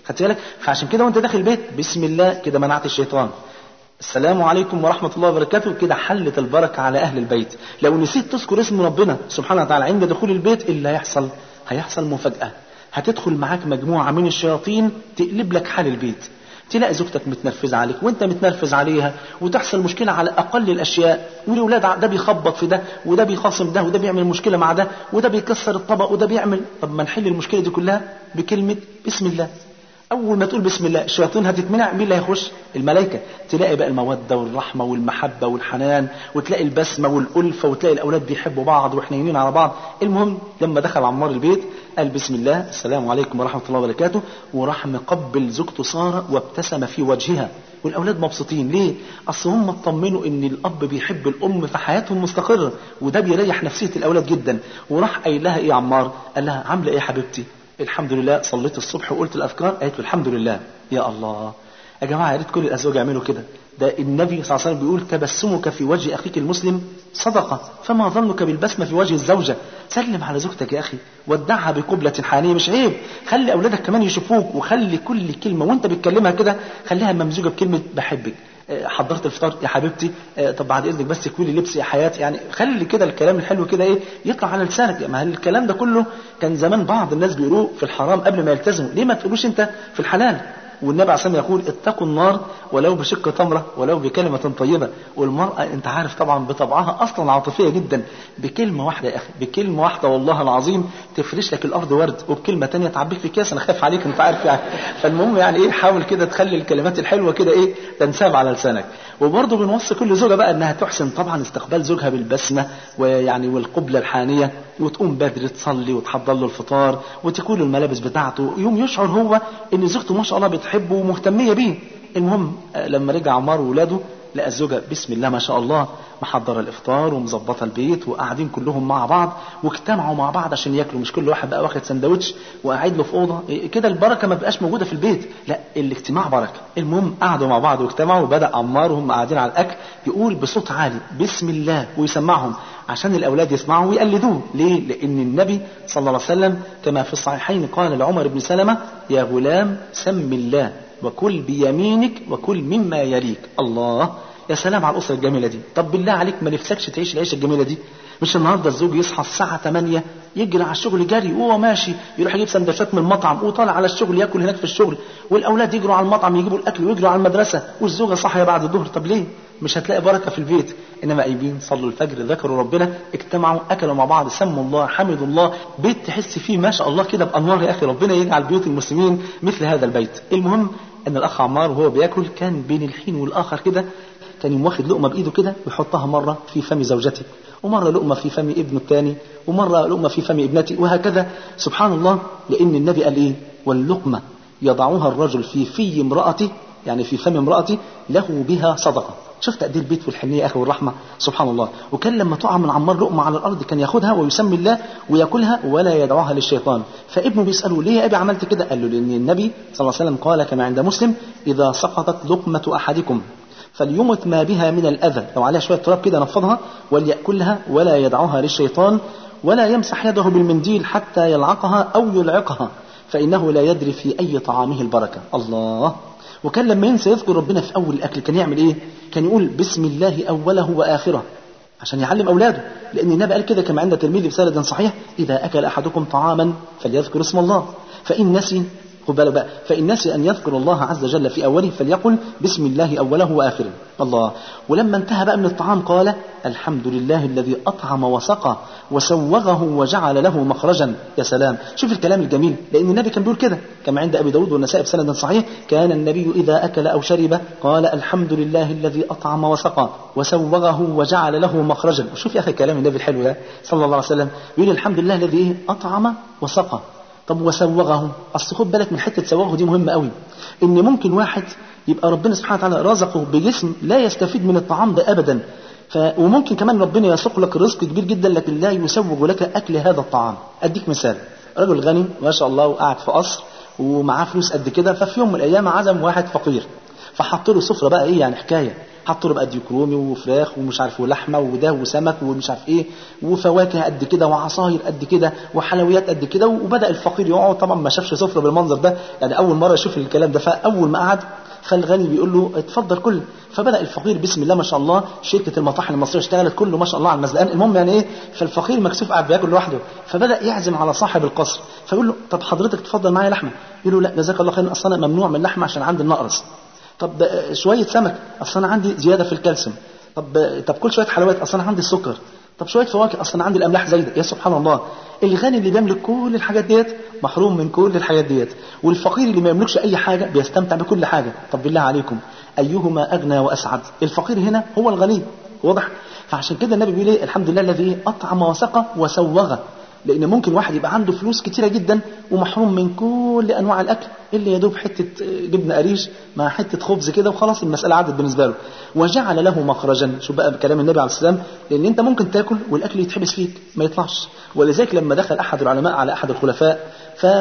خدت بالك فعشان كده وانت داخل البيت بسم الله كده منعت الشيطان السلام عليكم ورحمة الله وبركاته كده حلت البركة على أهل البيت لو نسيت تذكر اسم ربنا سبحانه وتعالى عند دخول البيت إيه اللي هيحصل هيحصل مفاجأة هتدخل معاك مجموعة من الشياطين تقلب لك حال البيت تلاقي زوجتك متنرفزة عليك وانت متنرفز عليها وتحصل مشكلة على أقل الأشياء والأولاد ده بيخبط في ده وده بيخاصم ده وده بيعمل مشكلة مع ده وده بيكسر الطبق وده بيعمل طب ما نحل المشكلة دي كلها بكلمة بسم الله أول ما تقول بسم الله الشياطين هتتمنع مين اللي هيخش؟ الملائكة تلاقي بقى المودة والرحمة والمحبة والحنان وتلاقي البسمة والألفة وتلاقي الأولاد بيحبوا بعض وحنينين على بعض المهم لما دخل عمار البيت قال بسم الله السلام عليكم ورحمة الله وبركاته وراح مقبل زوجته سارة وابتسم في وجهها والأولاد مبسوطين ليه؟ أصل هم اطمنوا إن الأب بيحب الأم فحياتهم مستقرة وده بيريح نفسية الأولاد جدا وراح قايل لها إيه يا عمار؟ قال لها عاملة إيه يا حبيبتي؟ الحمد لله صليت الصبح وقلت الأذكار قالت له الحمد لله يا الله يا جماعة يا ريت كل الأزواج يعملوا كده ده النبي صلى الله عليه وسلم بيقول تبسمك في وجه أخيك المسلم صدقة فما ظنك بالبسمة في وجه الزوجة سلم على زوجتك يا أخي ودعها بقبلة حانية مش عيب خلي أولادك كمان يشوفوك وخلي كل كلمة وانت بتكلمها كده خليها ممزوجة بكلمة بحبك حضرت الفطار يا حبيبتي طب بعد اذنك بس كويلي لبس يا حياتي يعني خلي كده الكلام الحلو كده ايه يطلع على لسانك ما الكلام ده كله كان زمان بعض الناس بيقولوه في الحرام قبل ما يلتزموا ليه ما تقولوش انت في الحلال والنبي عليه الصلاه يقول اتقوا النار ولو بشق تمره ولو بكلمه طيبه والمراه انت عارف طبعا بطبعها اصلا عاطفيه جدا بكلمه واحده يا اخي بكلمه واحده والله العظيم تفرش لك الارض ورد وبكلمه تانية تعبيك في كاس انا خايف عليك انت عارف يعني فالمهم يعني ايه حاول كده تخلي الكلمات الحلوه كده ايه تنساب على لسانك وبرضه بنوصي كل زوجه بقى انها تحسن طبعا استقبال زوجها بالبسمه ويعني والقبله الحانيه وتقوم بدري تصلي وتحضر له الفطار وتكون الملابس بتاعته يوم يشعر هو ان زوجته ما شاء الله بتحبه ومهتميه بيه المهم لما رجع عمار وولاده لقى الزوجة بسم الله ما شاء الله محضرة الإفطار ومظبطة البيت وقاعدين كلهم مع بعض واجتمعوا مع بعض عشان ياكلوا مش كل واحد بقى واخد سندوتش وقاعد له في أوضة كده البركة ما بقاش موجودة في البيت لا الاجتماع بركة المهم قعدوا مع بعض واجتمعوا وبدأ عمار وهم قاعدين على الأكل يقول بصوت عالي بسم الله ويسمعهم عشان الأولاد يسمعوا ويقلدوه ليه؟ لأن النبي صلى الله عليه وسلم كما في الصحيحين قال لعمر بن سلمة يا غلام سم الله وكل بيمينك وكل مما يليك الله يا سلام على الأسرة الجميلة دي طب بالله عليك ما نفسكش تعيش العيشة الجميلة دي مش النهاردة الزوج يصحى الساعة 8 يجري على الشغل جري وهو ماشي يروح يجيب سندوتشات من المطعم وطالع على الشغل ياكل هناك في الشغل والاولاد يجروا على المطعم يجيبوا الاكل ويجروا على المدرسه والزوجه صاحيه بعد الظهر طب ليه مش هتلاقي بركه في البيت انما قايمين صلوا الفجر ذكروا ربنا اجتمعوا اكلوا مع بعض سموا الله حمدوا الله بيت تحس فيه ما شاء الله كده بانوار يا اخي ربنا يجعل بيوت المسلمين مثل هذا البيت المهم ان الاخ عمار وهو بياكل كان بين الحين والاخر كده كان يقوم واخد لقمه بايده كده ويحطها مره في فم زوجته ومره لقمه في فم ابنه الثاني ومره لقمه في فم ابنتي وهكذا سبحان الله لان النبي قال ايه واللقمه يضعها الرجل في في امراته يعني في فم امراته له بها صدقه شفت قد ايه البيت والحنيه يا اخي والرحمه سبحان الله وكان لما تقع من عمار لقمه على الارض كان ياخدها ويسمي الله وياكلها ولا يدعوها للشيطان فابنه بيساله ليه يا ابي عملت كده قال له لان النبي صلى الله عليه وسلم قال كما عند مسلم اذا سقطت لقمه احدكم فليمت ما بها من الأذى لو عليها شوية تراب كده نفضها وليأكلها ولا يدعوها للشيطان ولا يمسح يده بالمنديل حتى يلعقها أو يلعقها فإنه لا يدري في أي طعامه البركة الله وكان لما ينسى يذكر ربنا في أول الأكل كان يعمل إيه كان يقول بسم الله أوله وآخره عشان يعلم أولاده لأن النبي قال كده كما عند الترمذي بسند صحيح إذا أكل أحدكم طعاما فليذكر اسم الله فإن نسي خد بالك بقى فإن نسي أن يذكر الله عز وجل في أوله فليقل بسم الله أوله وآخره الله ولما انتهى بقى من الطعام قال الحمد لله الذي أطعم وسقى وسوغه وجعل له مخرجا يا سلام شوف الكلام الجميل لأن النبي كان بيقول كده كما عند أبي داود والنسائي بسند صحيح كان النبي إذا أكل أو شرب قال الحمد لله الذي أطعم وسقى وسوغه وجعل له مخرجا وشوف يا أخي كلام النبي الحلو ده صلى الله عليه وسلم يقول الحمد لله الذي إيه أطعم وسقى طب وسوغه اصل خد بالك من حته سوغه دي مهمه قوي ان ممكن واحد يبقى ربنا سبحانه وتعالى رزقه بجسم لا يستفيد من الطعام ده ابدا ف... وممكن كمان ربنا يسوق لك رزق كبير جدا لكن لا يسوغ لك اكل هذا الطعام اديك مثال رجل غني ما شاء الله وقاعد في قصر ومعاه فلوس قد كده ففي يوم من الايام عزم واحد فقير فحط له سفره بقى ايه يعني حكايه حطوا له بقى ديك رومي وفراخ ومش عارف ولحمه وده وسمك ومش عارف ايه وفواكه قد كده وعصاير قد كده وحلويات قد كده وبدا الفقير يقعد طبعا ما شافش سفره بالمنظر ده يعني اول مره يشوف الكلام ده فاول ما قعد فالغني بيقول له اتفضل كل فبدا الفقير بسم الله ما شاء الله شركه المطاحن المصريه اشتغلت كله ما شاء الله على المزلقان المهم يعني ايه فالفقير مكسوف قاعد بياكل لوحده فبدا يعزم على صاحب القصر فيقول له طب حضرتك تفضل معايا لحمه يقول له لا جزاك الله خير اصل انا ممنوع من اللحمه عشان عندي النقرس طب شويه سمك اصل انا عندي زياده في الكالسيوم طب طب كل شويه حلويات اصل انا عندي السكر طب شويه فواكه اصل انا عندي الاملاح زايده يا سبحان الله الغني اللي بيملك كل الحاجات ديت محروم من كل الحاجات ديت والفقير اللي ما يملكش اي حاجه بيستمتع بكل حاجه طب بالله عليكم ايهما اغنى واسعد الفقير هنا هو الغني واضح فعشان كده النبي بيقول ايه الحمد لله الذي اطعم وسقى وسوغ لان ممكن واحد يبقى عنده فلوس كتيره جدا ومحروم من كل انواع الاكل اللي يدوب حته جبنه قريش مع حته خبز كده وخلاص المساله عدت بالنسبه له وجعل له مخرجا شو بقى كلام النبي عليه السلام لان انت ممكن تاكل والاكل يتحبس فيك ما يطلعش ولذلك لما دخل احد العلماء على احد الخلفاء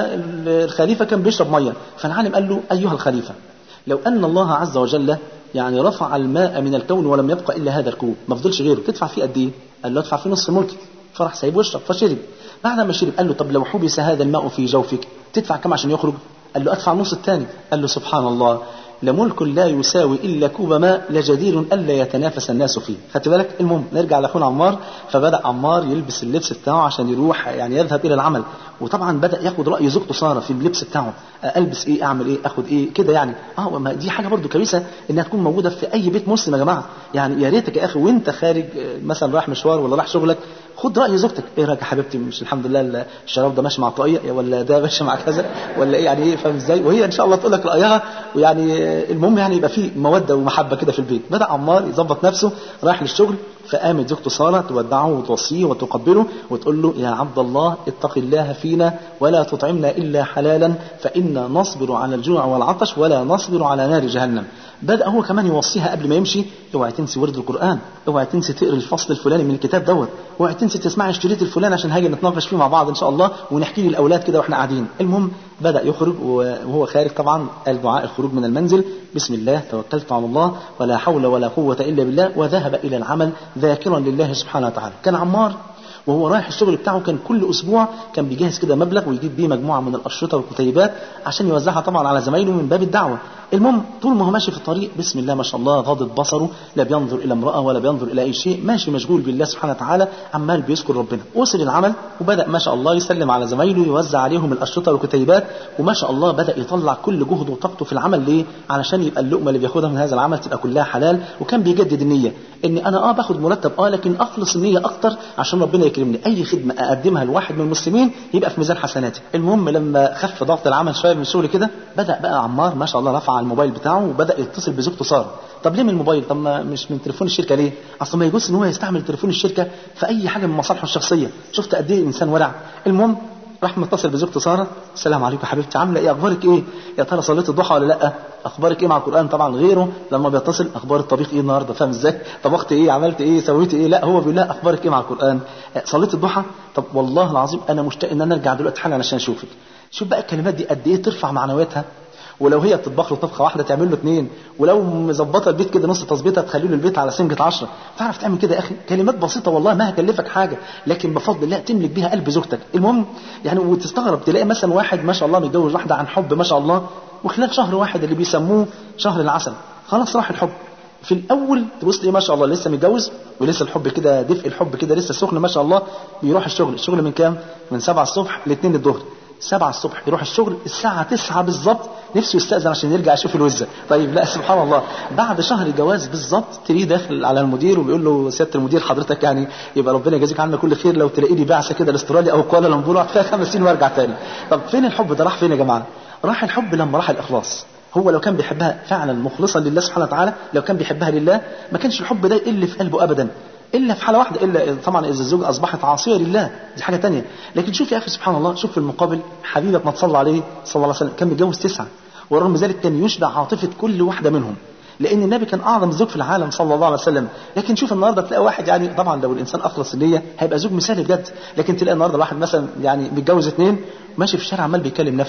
فالخليفه كان بيشرب ميه فالعالم قال له ايها الخليفه لو ان الله عز وجل يعني رفع الماء من الكون ولم يبقى الا هذا الكوب ما فضلش غيره تدفع فيه قد ايه؟ قال له ادفع فيه نص ملكي فراح سايبه يشرب فشرب بعد ما شرب قال له طب لو حبس هذا الماء في جوفك تدفع كم عشان يخرج؟ قال له ادفع النص الثاني قال له سبحان الله لملك لا يساوي الا كوب ماء لجدير الا يتنافس الناس فيه خدت بالك المهم نرجع لاخونا عمار فبدا عمار يلبس اللبس بتاعه عشان يروح يعني يذهب الى العمل وطبعا بدا ياخد راي زوجته ساره في اللبس بتاعه البس ايه اعمل ايه اخد ايه كده يعني اه ما دي حاجه برضو كويسه انها تكون موجوده في اي بيت مسلم يا جماعه يعني يا ريتك يا اخي وانت خارج مثلا رايح مشوار ولا رايح شغلك خد راي زوجتك ايه رايك يا حبيبتي مش الحمد لله الشراب ده ماشي مع طاقيه ولا ده ماشي مع كذا ولا ايه يعني ايه فاهم ازاي وهي ان شاء الله تقول لك رايها ويعني المهم يعني يبقى في موده ومحبه كده في البيت بدا عمار يظبط نفسه رايح للشغل فقامت زوجته ساره تودعه وتوصيه وتقبله وتقول له يا عبد الله اتق الله فينا ولا تطعمنا الا حلالا فانا نصبر على الجوع والعطش ولا نصبر على نار جهنم بدا هو كمان يوصيها قبل ما يمشي اوعي تنسي ورد القران اوعي تنسي تقري الفصل الفلاني من الكتاب دوت اوعي تنسي تسمعي الشريط الفلاني عشان هاجي نتناقش فيه مع بعض ان شاء الله ونحكي للاولاد كده واحنا قاعدين المهم بدا يخرج وهو خارج طبعا قال دعاء الخروج من المنزل بسم الله توكلت على الله ولا حول ولا قوه الا بالله وذهب الى العمل ذاكرا لله سبحانه وتعالى كان عمار وهو رايح الشغل بتاعه كان كل اسبوع كان بيجهز كده مبلغ ويجيب بيه مجموعه من الاشرطه والكتيبات عشان يوزعها طبعا على زمايله من باب الدعوه المهم طول ما هو ماشي في الطريق بسم الله ما شاء الله غاضب بصره لا بينظر الى امراه ولا بينظر الى اي شيء ماشي مشغول بالله سبحانه وتعالى عمال بيذكر ربنا وصل العمل وبدا ما شاء الله يسلم على زمايله يوزع عليهم الاشرطه والكتيبات وما شاء الله بدا يطلع كل جهده وطاقته في العمل ليه علشان يبقى اللقمه اللي بياخدها من هذا العمل تبقى كلها حلال وكان بيجدد النيه ان انا اه باخد مرتب اه لكن اخلص النيه اكتر عشان ربنا يكرمني اي خدمه اقدمها لواحد من المسلمين يبقى في ميزان حسناتي المهم لما خف ضغط العمل شويه من الشغل كده بدا بقى عمار ما شاء الله رفع الموبايل بتاعه وبدا يتصل بزوجته ساره طب ليه من الموبايل طب ما مش من تليفون الشركه ليه اصل ما يجوز ان هو يستعمل تليفون الشركه في اي حاجه من مصالحه الشخصيه شفت قد ايه الانسان ورع المهم راح متصل بزوجته ساره السلام عليكم يا حبيبتي عامله ايه اخبارك ايه يا ترى صليت الضحى ولا لا اخبارك ايه مع القران طبعا غيره لما بيتصل اخبار الطبيخ ايه النهارده فاهم ازاي طبخت ايه عملت ايه سويت ايه لا هو بيقول لها اخبارك ايه مع القران صليت الضحى طب والله العظيم انا مشتاق ان انا ارجع دلوقتي حالا عشان اشوفك شوف بقى الكلمات دي قد ايه ترفع معنوياتها ولو هي بتطبخ له طبخه واحده تعمل له اثنين ولو مظبطه البيت كده نص تظبيطه تخلي له البيت على سنجة عشرة تعرف تعمل كده يا اخي كلمات بسيطه والله ما هكلفك حاجه لكن بفضل الله تملك بيها قلب زوجتك المهم يعني وتستغرب تلاقي مثلا واحد ما شاء الله متجوز واحده عن حب ما شاء الله وخلال شهر واحد اللي بيسموه شهر العسل خلاص راح الحب في الاول تبص ليه ما شاء الله لسه متجوز ولسه الحب كده دفء الحب كده لسه سخن ما شاء الله بيروح الشغل الشغل من كام من 7 الصبح ل 2 الظهر سبعة الصبح يروح الشغل الساعة تسعة بالظبط نفسه يستأذن عشان يرجع يشوف الوزة طيب لا سبحان الله بعد شهر جواز بالظبط تلاقيه داخل على المدير وبيقول له سيادة المدير حضرتك يعني يبقى ربنا يجازيك عنا كل خير لو تلاقي لي بعثة كده لاستراليا أو كوالالمبور اقعد فيها خمس سنين وارجع تاني طب فين الحب ده راح فين يا جماعة راح الحب لما راح الإخلاص هو لو كان بيحبها فعلا مخلصا لله سبحانه وتعالى لو كان بيحبها لله ما كانش الحب ده يقل في قلبه أبدا الا في حاله واحده الا طبعا اذا الزوجه اصبحت عاصيه لله دي حاجه تانية لكن شوف يا اخي سبحان الله شوف في المقابل حبيبك ما تصلى عليه صلى الله عليه وسلم كان متجوز تسعه ورغم ذلك كان يشبع عاطفه كل واحده منهم لان النبي كان اعظم زوج في العالم صلى الله عليه وسلم لكن شوف النهارده تلاقي واحد يعني طبعا لو الانسان اخلص النيه هيبقى زوج مثالي بجد لكن تلاقي النهارده واحد مثلا يعني متجوز اثنين ماشي في الشارع عمال بيكلم نفسه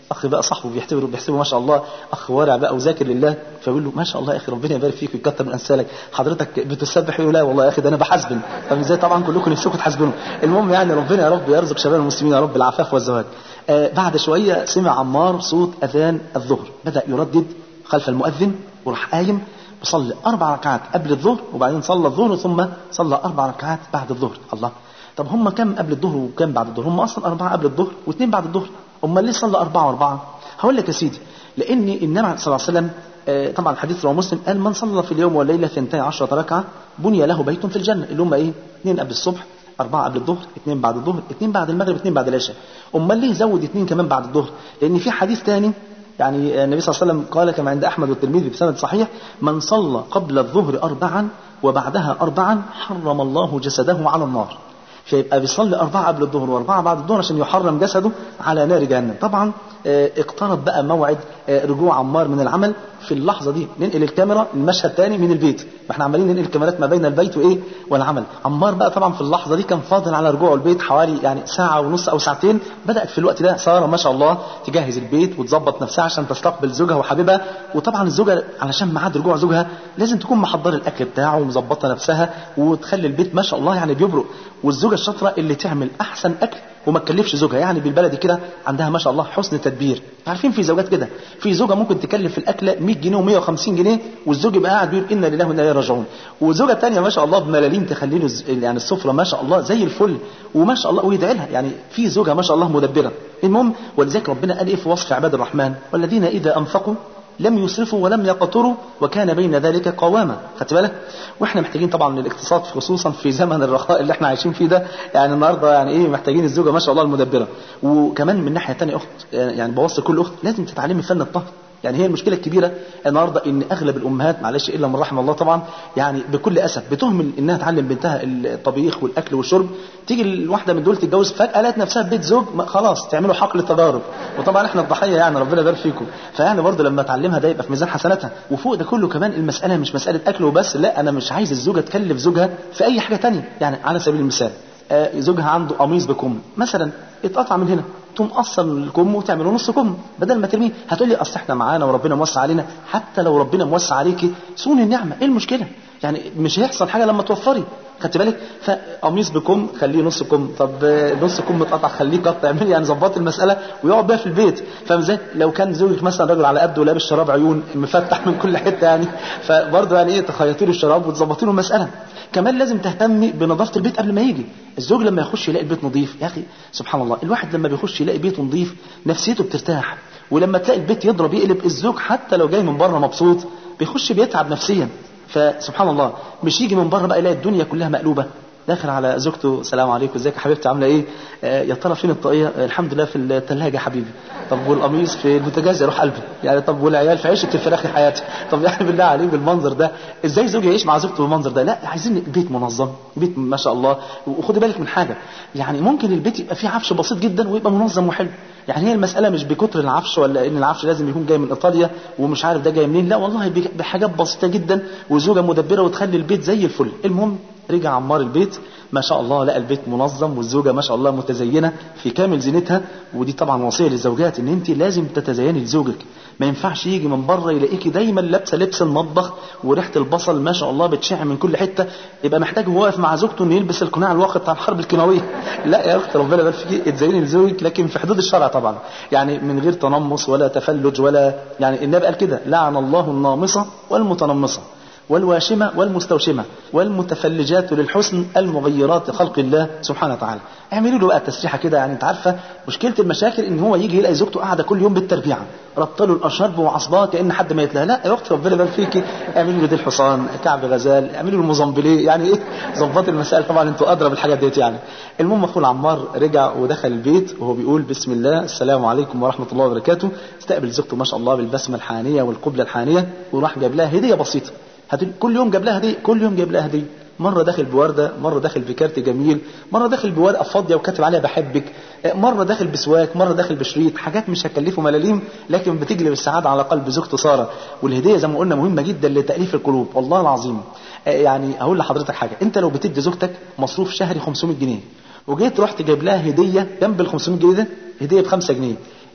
اخ بقى صاحبه بيعتبره بيحسبه ما شاء الله اخ ورع بقى وذاكر لله فبيقول له ما شاء الله يا اخي ربنا يبارك فيك ويكتر من امثالك حضرتك بتسبح يقول لا والله يا اخي ده انا بحاسبن طب ازاي طبعا كلكم نفسكم تحاسبنوا المهم يعني ربنا يا رب يرزق شباب المسلمين يا رب العفاف والزواج آه بعد شويه سمع عمار صوت اذان الظهر بدا يردد خلف المؤذن وراح قايم بصلي اربع ركعات قبل الظهر وبعدين صلى الظهر ثم صلى اربع ركعات بعد الظهر الله طب هم كم قبل الظهر وكم بعد الظهر هم اصلا اربعه قبل الظهر واثنين بعد الظهر امال ليه صلى اربعه واربعه هقول لك يا سيدي لان النبي صلى الله عليه وسلم آه، طبعا الحديث رواه مسلم قال من صلى في اليوم والليله ثنتي عشرة ركعه بني له بيت في الجنه اللي هم ايه اثنين قبل الصبح أربعة قبل الظهر اثنين بعد الظهر اثنين بعد المغرب اثنين بعد العشاء أمال ليه زود اثنين كمان بعد الظهر لأن في حديث ثاني يعني النبي صلى الله عليه وسلم قال كما عند أحمد والترمذي بسند صحيح من صلى قبل الظهر أربعا وبعدها أربعا حرم الله جسده على النار فيبقى بيصلي أربعة قبل الظهر وأربعة بعد الظهر عشان يحرم جسده على نار جهنم طبعا آه، اقترب بقى موعد آه، رجوع عمار من العمل في اللحظة دي ننقل الكاميرا المشهد تاني من البيت ما احنا عمالين ننقل الكاميرات ما بين البيت وايه والعمل عمار بقى طبعا في اللحظة دي كان فاضل على رجوعه البيت حوالي يعني ساعة ونص او ساعتين بدأت في الوقت ده سارة ما شاء الله تجهز البيت وتظبط نفسها عشان تستقبل زوجها وحبيبها وطبعا الزوجة علشان ميعاد رجوع زوجها لازم تكون محضرة الاكل بتاعه ومظبطة نفسها وتخلي البيت ما شاء الله يعني بيبرق والزوجة الشاطرة اللي تعمل احسن اكل وما تكلفش زوجها يعني بالبلدي كده عندها ما شاء الله حسن تدبير عارفين في زوجات كده في زوجه ممكن تكلف في الاكله 100 جنيه و150 جنيه والزوج يبقى قاعد بيقول انا لله وانا اليه راجعون وزوجه ثانيه ما شاء الله بملاليم تخلي له ز- يعني السفره ما شاء الله زي الفل وما شاء الله ويدعي لها يعني في زوجه ما شاء الله مدبره المهم ولذلك ربنا قال ايه في وصف عباد الرحمن والذين اذا انفقوا لم يسرفوا ولم يقتروا وكان بين ذلك قواما خدت بالك واحنا محتاجين طبعا الاقتصاد خصوصا في زمن الرخاء اللي احنا عايشين فيه ده يعني النهارده يعني ايه محتاجين الزوجه ما شاء الله المدبره وكمان من ناحيه ثانيه اخت يعني بوصي كل اخت لازم تتعلمي فن الطهي يعني هي المشكله الكبيره النهارده ان اغلب الامهات معلش الا من رحم الله طبعا يعني بكل اسف بتهمل انها تعلم بنتها الطبيخ والاكل والشرب تيجي الواحده من دول تتجوز فجاه لقت نفسها في بيت زوج ما- خلاص تعملوا حقل تضارب وطبعا احنا الضحيه يعني ربنا يبارك فيكم فيعني برضه لما تعلمها ده يبقى في ميزان حسناتها وفوق ده كله كمان المساله مش مساله اكل وبس لا انا مش عايز الزوجه تكلف زوجها في اي حاجه تانية يعني على سبيل المثال آه، زوجها عنده قميص بكم مثلا اتقطع من هنا تقوم قصر الكم وتعمله نص كم بدل ما ترميه هتقول لي اصل احنا معانا وربنا موسع علينا حتى لو ربنا موسع عليكي صون النعمه ايه المشكله يعني مش هيحصل حاجه لما توفري خدت بالك فقميص بكم خليه نص كم طب آه، نص كم متقطع خليه قط اعملي يعني ظبطي المساله ويقعد بيها في البيت فاهم ازاي لو كان زوجك مثلا راجل على قده ولابس شراب عيون مفتح من كل حته يعني فبرضه يعني ايه تخيطي له الشراب وتظبطي له المساله كمان لازم تهتمي بنظافه البيت قبل ما يجي الزوج لما يخش يلاقي البيت نظيف يا اخي سبحان الله الواحد لما بيخش يلاقي بيته نظيف نفسيته بترتاح ولما تلاقي البيت يضرب يقلب الزوج حتى لو جاي من بره مبسوط بيخش بيتعب نفسيا فسبحان الله مش يجي من بره بقى يلاقي الدنيا كلها مقلوبه داخل على زوجته السلام عليكم ازيك يا حبيبتي عامله ايه آه يا ترى فين الطاقيه آه الحمد لله في الثلاجه يا حبيبي طب والقميص في البوتاجاز يا روح قلبي يعني طب والعيال في عيشه الفراخ يا حياتي طب يعني بالله عليك بالمنظر ده ازاي زوج يعيش مع زوجته بالمنظر ده لا عايزين البيت منظم بيت ما شاء الله وخدي بالك من حاجه يعني ممكن البيت يبقى فيه عفش بسيط جدا ويبقى منظم وحلو يعني هي المسألة مش بكتر العفش ولا إن العفش لازم يكون جاي من إيطاليا ومش عارف ده جاي منين لا والله بحاجات بسيطة جدا وزوجة مدبرة وتخلي البيت زي الفل المهم رجع عمار البيت ما شاء الله لقى البيت منظم والزوجة ما شاء الله متزينة في كامل زينتها ودي طبعا وصية للزوجات ان انت لازم تتزيني لزوجك ما ينفعش يجي من بره يلاقيكي دايما لابسه لبس المطبخ وريحه البصل ما شاء الله بتشع من كل حته يبقى محتاج وهو واقف مع زوجته انه يلبس القناع الواقي بتاع الحرب الكيماويه لا يا اخت ربنا يبارك فيكي اتزيني لزوجك لكن في حدود الشرع طبعا يعني من غير تنمص ولا تفلج ولا يعني النبي قال كده لعن الله النامصه والمتنمصه والواشمة والمستوشمة والمتفلجات للحسن المغيرات خلق الله سبحانه وتعالى اعملوا له بقى تسريحة كده يعني انت عارفة مشكلة المشاكل ان هو يجي يلاقي زوجته قاعدة كل يوم بالتربيعة ربط له الاشرب وعصباه كأن حد ما يتلها لا يا اختي ربنا يبارك فيكي اعملوا له دي الحصان كعب غزال اعملوا له الموزمبليه يعني ايه ظبط المسائل طبعا انتوا ادرى بالحاجات ديت يعني المهم اخونا عمار رجع ودخل البيت وهو بيقول بسم الله السلام عليكم ورحمة الله وبركاته استقبل زوجته ما شاء الله بالبسمة الحانية والقبلة الحانية وراح جاب لها هدية بسيطة هتقول كل يوم جاب لها هديه كل يوم جاب لها هديه مره داخل بورده مره داخل بكارت جميل مره داخل بورقه فاضيه وكاتب عليها بحبك مره داخل بسواك مره داخل بشريط حاجات مش هتكلفه ملاليم لكن بتجلب السعاده على قلب زوجته ساره والهديه زي ما قلنا مهمه جدا لتاليف القلوب والله العظيم يعني هقول لحضرتك حاجه انت لو بتدي زوجتك مصروف شهري 500 جنيه وجيت رحت جايب لها هديه جنب ال 500 جنيه ده هديه ب 5 جنيه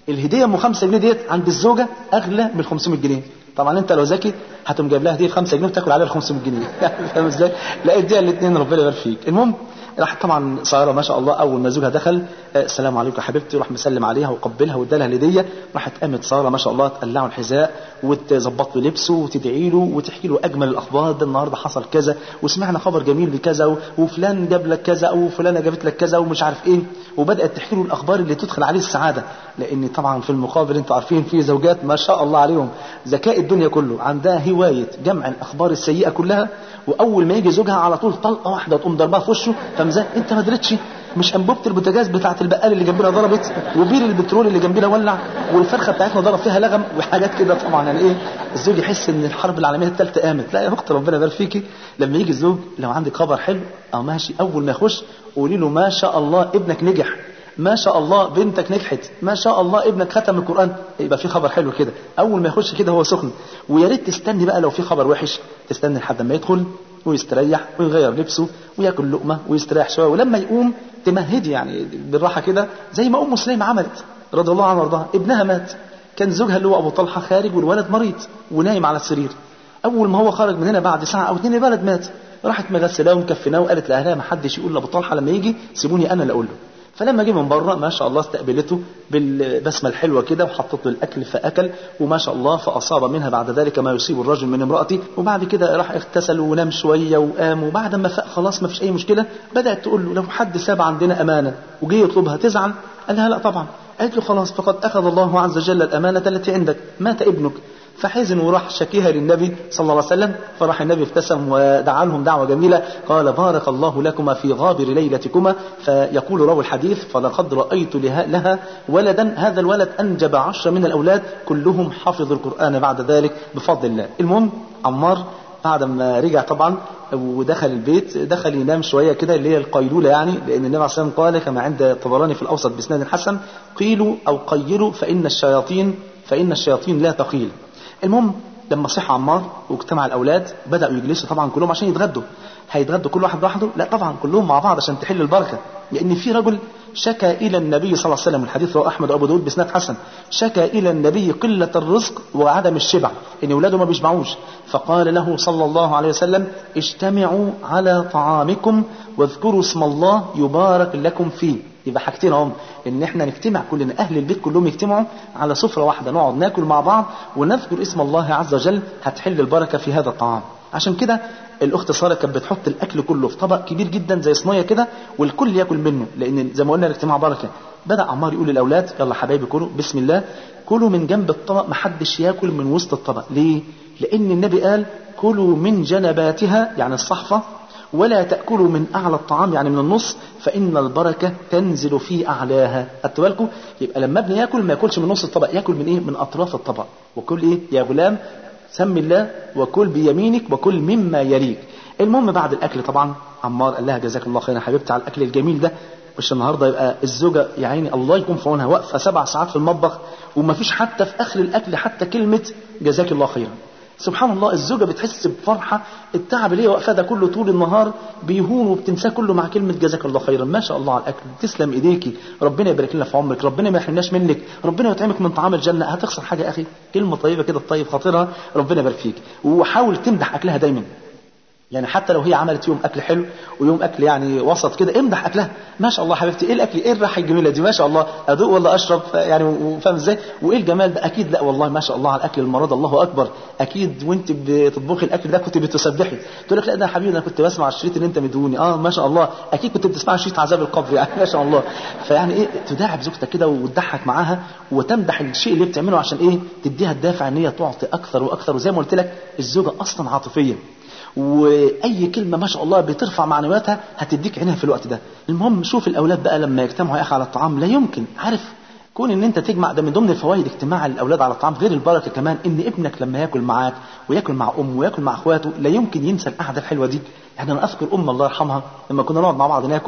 الهديه ام 5 جنيه ديت عند الزوجه اغلى من 500 جنيه طبعا انت لو ذكي هتقوم جايب لها هديه ب 5 جنيه وتاكل عليها ال 500 جنيه فاهم ازاي؟ لا اديها الاثنين ربنا يبارك فيك المهم راح طبعا ساره ما شاء الله اول ما زوجها دخل السلام عليكم يا حبيبتي راح مسلم عليها وقبلها وادالها الهديه راحت قامت ساره ما شاء الله تقلعه الحذاء وتظبط له لبسه وتدعي له وتحكي له اجمل الاخبار ده النهارده حصل كذا وسمعنا خبر جميل بكذا وفلان جاب لك كذا او فلانه جابت لك كذا ومش عارف ايه وبدات تحكي له الاخبار اللي تدخل عليه السعاده لان طبعا في المقابل انتوا عارفين في زوجات ما شاء الله عليهم ذكاء الدنيا كله عندها هوايه جمع الاخبار السيئه كلها واول ما يجي زوجها على طول طلقه واحده تقوم ضربها في وشه فمزاج انت ما درتش مش انبوبه البوتاجاز بتاعه البقال اللي جنبنا ضربت وبير البترول اللي جنبنا ولع والفرخه بتاعتنا ضرب فيها لغم وحاجات كده طبعا يعني ايه الزوج يحس ان الحرب العالميه الثالثه قامت لا يا اخت ربنا يبارك فيكي لما يجي الزوج لو عندك خبر حلو اه ماشي اول ما يخش قولي له ما شاء الله ابنك نجح ما شاء الله بنتك نجحت ما شاء الله ابنك ختم القران يبقى في خبر حلو كده اول ما يخش كده هو سخن ويا ريت تستني بقى لو في خبر وحش تستني لحد ما يدخل ويستريح ويغير لبسه وياكل لقمه ويستريح شويه ولما يقوم تمهدي يعني بالراحه كده زي ما ام سليم عملت رضي الله عنها وارضاها ابنها مات كان زوجها اللي هو ابو طلحه خارج والولد مريض ونايم على السرير اول ما هو خرج من هنا بعد ساعه او اتنين الولد مات راحت مغسلاه ومكفناه وقالت لاهلها ما حدش يقول لابو طلحه لما يجي سيبوني انا اللي اقول له فلما جه من بره ما شاء الله استقبلته بالبسمه الحلوه كده وحطت له الاكل فاكل وما شاء الله فاصاب منها بعد ذلك ما يصيب الرجل من امراته وبعد كده راح اغتسل ونام شويه وقام وبعد ما فاق خلاص ما فيش اي مشكله بدات تقول له لو حد ساب عندنا امانه وجه يطلبها تزعل قال لها لا طبعا قالت له خلاص فقد اخذ الله عز وجل الامانه التي عندك مات ابنك فحزن وراح شكيها للنبي صلى الله عليه وسلم فراح النبي ابتسم ودعا لهم دعوة جميلة قال بارك الله لكما في غابر ليلتكما فيقول راوي الحديث فلقد رأيت لها ولدا هذا الولد أنجب عشر من الأولاد كلهم حفظوا القرآن بعد ذلك بفضل الله المهم عمار بعد ما رجع طبعا ودخل البيت دخل ينام شويه كده اللي هي القيلوله يعني لان النبي عليه الصلاه والسلام قال كما عند الطبراني في الاوسط باسناد حسن قيلوا او قيلوا فان الشياطين فان الشياطين لا تقيل المهم لما صح عمار واجتمع الاولاد بداوا يجلسوا طبعا كلهم عشان يتغدوا هيتغدوا كل واحد لوحده لا طبعا كلهم مع بعض عشان تحل البركه لان في رجل شكى الى النبي صلى الله عليه وسلم الحديث رواه احمد وابو داود باسناد حسن شكى الى النبي قله الرزق وعدم الشبع ان اولاده ما بيشبعوش فقال له صلى الله عليه وسلم اجتمعوا على طعامكم واذكروا اسم الله يبارك لكم فيه يبقى حاجتين هم ان احنا نجتمع كلنا اهل البيت كلهم يجتمعوا على سفره واحده نقعد ناكل مع بعض ونذكر اسم الله عز وجل هتحل البركه في هذا الطعام عشان كده الاخت ساره كانت بتحط الاكل كله في طبق كبير جدا زي صينيه كده والكل ياكل منه لان زي ما قلنا الاجتماع بركه بدا عمار يقول للاولاد يلا حبايبي كلوا بسم الله كلوا من جنب الطبق محدش ياكل من وسط الطبق ليه لان النبي قال كلوا من جنباتها يعني الصحفه ولا تأكلوا من أعلى الطعام يعني من النص فإن البركة تنزل في أعلاها خدتوا بالكم يبقى لما ابني ياكل ما ياكلش من نص الطبق ياكل من إيه من أطراف الطبق وكل إيه يا غلام سم الله وكل بيمينك وكل مما يليك المهم بعد الأكل طبعا عمار قال لها جزاك الله خيرا حبيبتي على الأكل الجميل ده مش النهارده يبقى الزوجه يا عيني الله يكون في عونها واقفه سبع ساعات في المطبخ وما فيش حتى في اخر الاكل حتى كلمه جزاك الله خيرا سبحان الله الزوجة بتحس بفرحة التعب اللي هي واقفة ده كله طول النهار بيهون وبتنساه كله مع كلمة جزاك الله خيرا ما شاء الله على الأكل تسلم إيديكي ربنا يبارك لنا في عمرك ربنا ما يحرمناش منك ربنا يطعمك من طعام الجنة هتخسر حاجة يا أخي كلمة طيبة كده الطيب خاطرها ربنا يبارك فيك وحاول تمدح أكلها دايما يعني حتى لو هي عملت يوم اكل حلو ويوم اكل يعني وسط كده امدح اكلها ما شاء الله حبيبتي ايه الاكل ايه الريحه الجميله دي ما شاء الله ادوق ولا اشرب يعني فاهم ازاي وايه الجمال ده اكيد لا والله ما شاء الله على الاكل المره ده الله اكبر اكيد وانت بتطبخي الاكل ده كنت بتسبحي تقول لك لا ده يا حبيبي انا كنت بسمع الشريط اللي انت مدوني اه ما شاء الله اكيد كنت بتسمع شريط عذاب القبر يعني ما شاء الله فيعني ايه تداعب زوجتك كده وتضحك معاها وتمدح الشيء اللي بتعمله عشان ايه تديها الدافع ان هي تعطي اكثر واكثر وزي ما قلت لك الزوجه اصلا عاطفيه واي كلمه ما شاء الله بترفع معنوياتها هتديك عينها في الوقت ده المهم شوف الاولاد بقى لما يجتمعوا يا اخي على الطعام لا يمكن عارف كون ان انت تجمع ده من ضمن الفوائد اجتماع الاولاد على الطعام غير البركه كمان ان ابنك لما ياكل معاك وياكل مع امه وياكل مع اخواته لا يمكن ينسى القعده الحلوه دي يعني انا اذكر ام الله يرحمها لما كنا نقعد مع بعض ناكل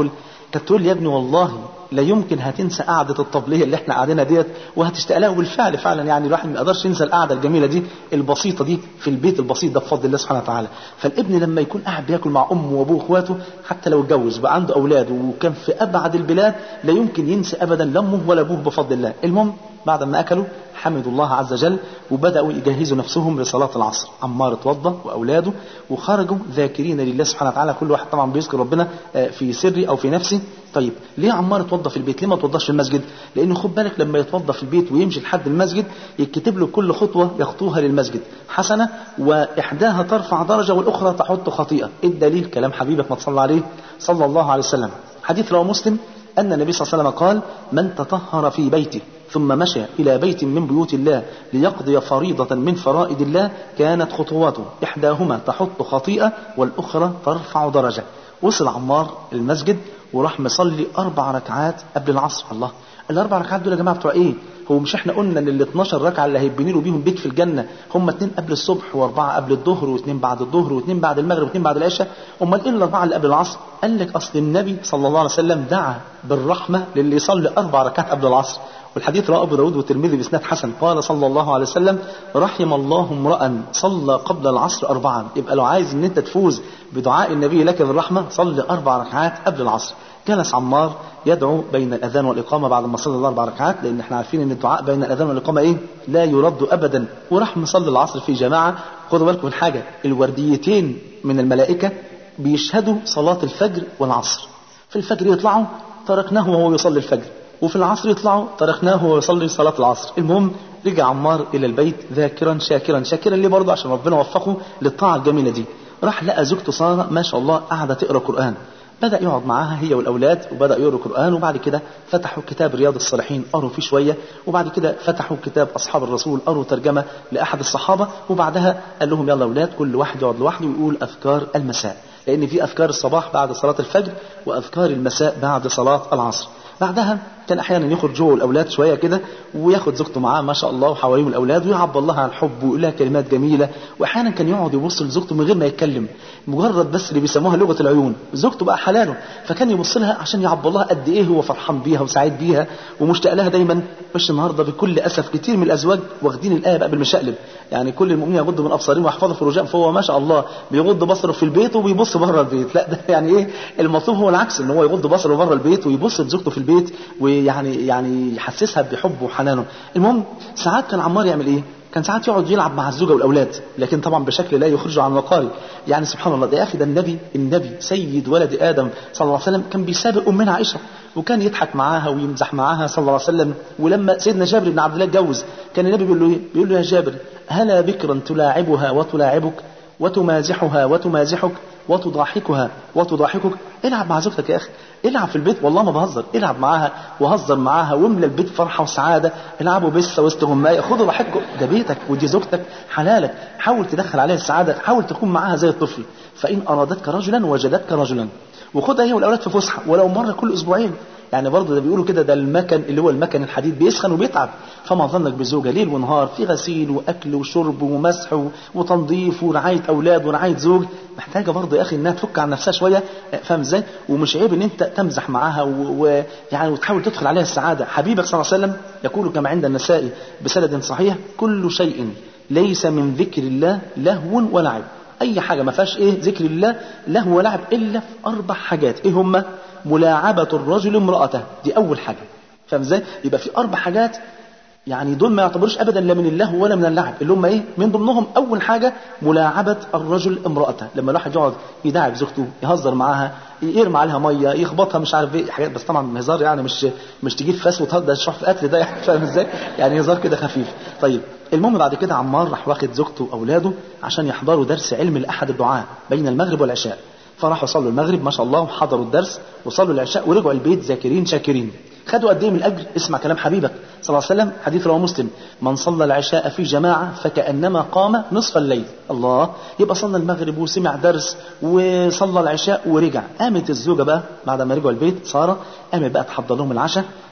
كانت تقول لي يا ابني والله لا يمكن هتنسى قعدة الطبلية اللي احنا قاعدينها ديت وهتشتاق لها وبالفعل فعلا يعني الواحد ما يقدرش ينسى القعدة الجميلة دي البسيطة دي في البيت البسيط ده بفضل الله سبحانه وتعالى فالابن لما يكون قاعد بياكل مع امه وابوه واخواته حتى لو اتجوز بقى عنده اولاد وكان في ابعد البلاد لا يمكن ينسى ابدا لا امه ولا ابوه بفضل الله المهم بعد ما اكلوا حمدوا الله عز وجل وبداوا يجهزوا نفسهم لصلاه العصر عمار اتوضى واولاده وخرجوا ذاكرين لله سبحانه وتعالى كل واحد طبعا بيذكر ربنا في سري او في نفسه طيب ليه عمار اتوضى في البيت ليه ما اتوضاش في المسجد لانه خد بالك لما يتوضى في البيت ويمشي لحد المسجد يكتب له كل خطوه يخطوها للمسجد حسنه واحداها ترفع درجه والاخرى تحط خطيئه ايه الدليل كلام حبيبك ما تصلى عليه صلى الله عليه وسلم حديث رواه مسلم أن النبي صلى الله عليه وسلم قال من تطهر في بيته ثم مشى إلى بيت من بيوت الله ليقضي فريضة من فرائض الله كانت خطواته إحداهما تحط خطيئة والأخرى ترفع درجة وصل عمار المسجد وراح مصلي أربع ركعات قبل العصر الله الأربع ركعات دول يا جماعة بتوع إيه؟ هو مش احنا قلنا ان ال 12 ركعه اللي هيبني له بيهم بيت في الجنه هم اثنين قبل الصبح واربعه قبل الظهر واثنين بعد الظهر واثنين بعد المغرب واثنين بعد العشاء امال ايه الاربعه اللي قبل العصر قال لك اصل النبي صلى الله عليه وسلم دعا بالرحمه للي يصلي اربع ركعات قبل العصر والحديث رواه ابو داود والترمذي باسناد حسن قال صلى الله عليه وسلم رحم الله امرا صلى قبل العصر اربعا يبقى لو عايز ان انت تفوز بدعاء النبي لك بالرحمه صلي اربع ركعات قبل العصر جلس عمار يدعو بين الاذان والاقامه بعد ما صلى الاربع ركعات لان احنا عارفين ان الدعاء بين الاذان والاقامه ايه؟ لا يرد ابدا وراح مصلي العصر في جماعه خدوا بالكم من حاجه الورديتين من الملائكه بيشهدوا صلاه الفجر والعصر في الفجر يطلعوا تركناه وهو يصلي الفجر وفي العصر يطلعوا تركناه وهو يصلي صلاه العصر المهم رجع عمار الى البيت ذاكرا شاكرا شاكرا ليه برضه عشان ربنا وفقه للطاعه الجميله دي راح لقى زوجته ساره ما شاء الله قاعده تقرا قران بدأ يقعد معاها هي والأولاد وبدأ يقروا قرآن وبعد كده فتحوا كتاب رياض الصالحين قروا فيه شوية وبعد كده فتحوا كتاب أصحاب الرسول قروا ترجمة لأحد الصحابة وبعدها قال لهم يلا أولاد كل واحد يقعد لوحده ويقول أذكار المساء لأن في أذكار الصباح بعد صلاة الفجر وأذكار المساء بعد صلاة العصر بعدها كان احيانا يخرج جوه الاولاد شويه كده وياخد زوجته معاه ما شاء الله وحواليهم الاولاد ويعبر الله عن الحب ويقول لها كلمات جميله واحيانا كان يقعد يبص لزوجته من غير ما يتكلم مجرد بس اللي بيسموها لغه العيون زوجته بقى حلاله فكان يبص لها عشان يعبر لها قد ايه هو فرحان بيها وسعيد بيها ومشتاق لها دايما مش النهارده بكل اسف كتير من الازواج واخدين الايه بقى بالمشقلب يعني كل المؤمنين يغضوا من ابصارهم ويحفظوا فروجهم فهو ما شاء الله بيغض بصره في البيت وبيبص بره البيت لا ده يعني ايه المطلوب هو العكس ان هو يغض بصره بره البيت ويبص لزوجته في البيت ويعني يعني يحسسها بحبه وحنانه المهم ساعات كان عمار يعمل ايه كان ساعات يقعد يلعب مع الزوجه والاولاد لكن طبعا بشكل لا يخرجه عن وقاري يعني سبحان الله ده يا اخي ده النبي النبي سيد ولد ادم صلى الله عليه وسلم كان بيسابق امنا عائشه وكان يضحك معاها ويمزح معاها صلى الله عليه وسلم ولما سيدنا جابر بن عبد الله اتجوز كان النبي بيقول له ايه بيقول له يا جابر هلا بكرا تلاعبها وتلاعبك وتمازحها وتمازحك وتضاحكها وتضاحكك العب مع زوجتك يا اخي العب في البيت والله ما بهزر العب معاها وهزر معاها واملى البيت فرحه وسعاده العبوا بس وسط غمايه خدوا راحتكم ده بيتك ودي زوجتك حلالك حاول تدخل عليها السعاده حاول تكون معاها زي الطفل فان ارادتك رجلا وجدتك رجلا وخدها هي والاولاد في فسحه ولو مره كل اسبوعين يعني برضه ده بيقولوا كده ده المكن اللي هو المكن الحديد بيسخن وبيتعب فما ظنك بزوجه ليل ونهار في غسيل واكل وشرب ومسح وتنظيف ورعايه اولاد ورعايه زوج محتاجه برضه يا اخي انها تفك عن نفسها شويه فاهم ازاي ومش عيب ان انت تمزح معاها ويعني وتحاول تدخل عليها السعاده حبيبك صلى الله عليه وسلم يقول كما عند النسائي بسند صحيح كل شيء ليس من ذكر الله لهو ولعب اي حاجه ما فيهاش ايه ذكر الله لهو ولعب الا في اربع حاجات ايه هما ملاعبة الرجل امرأته دي أول حاجة فاهم ازاي؟ يبقى في أربع حاجات يعني دول ما يعتبروش أبدا لا من اللهو ولا من اللعب اللي هم إيه؟ من ضمنهم أول حاجة ملاعبة الرجل امرأته لما الواحد يقعد يداعب زوجته يهزر معاها يرمي عليها ميه يخبطها مش عارف ايه حاجات بس طبعا هزار يعني مش مش تجيب فاس وتهدى تشرح في قتل ده يعني فاهم ازاي؟ يعني هزار كده خفيف طيب المهم بعد كده عمار راح واخد زوجته واولاده عشان يحضروا درس علم لاحد الدعاة بين المغرب والعشاء فراحوا صلوا المغرب ما شاء الله وحضروا الدرس وصلوا العشاء ورجعوا البيت ذاكرين شاكرين خدوا قد ايه من الاجر اسمع كلام حبيبك صلى الله عليه وسلم حديث رواه مسلم من صلى العشاء في جماعه فكانما قام نصف الليل الله يبقى صلى المغرب وسمع درس وصلى العشاء ورجع قامت الزوجه بقى بعد ما رجعوا البيت ساره قامت بقى تحضر لهم العشاء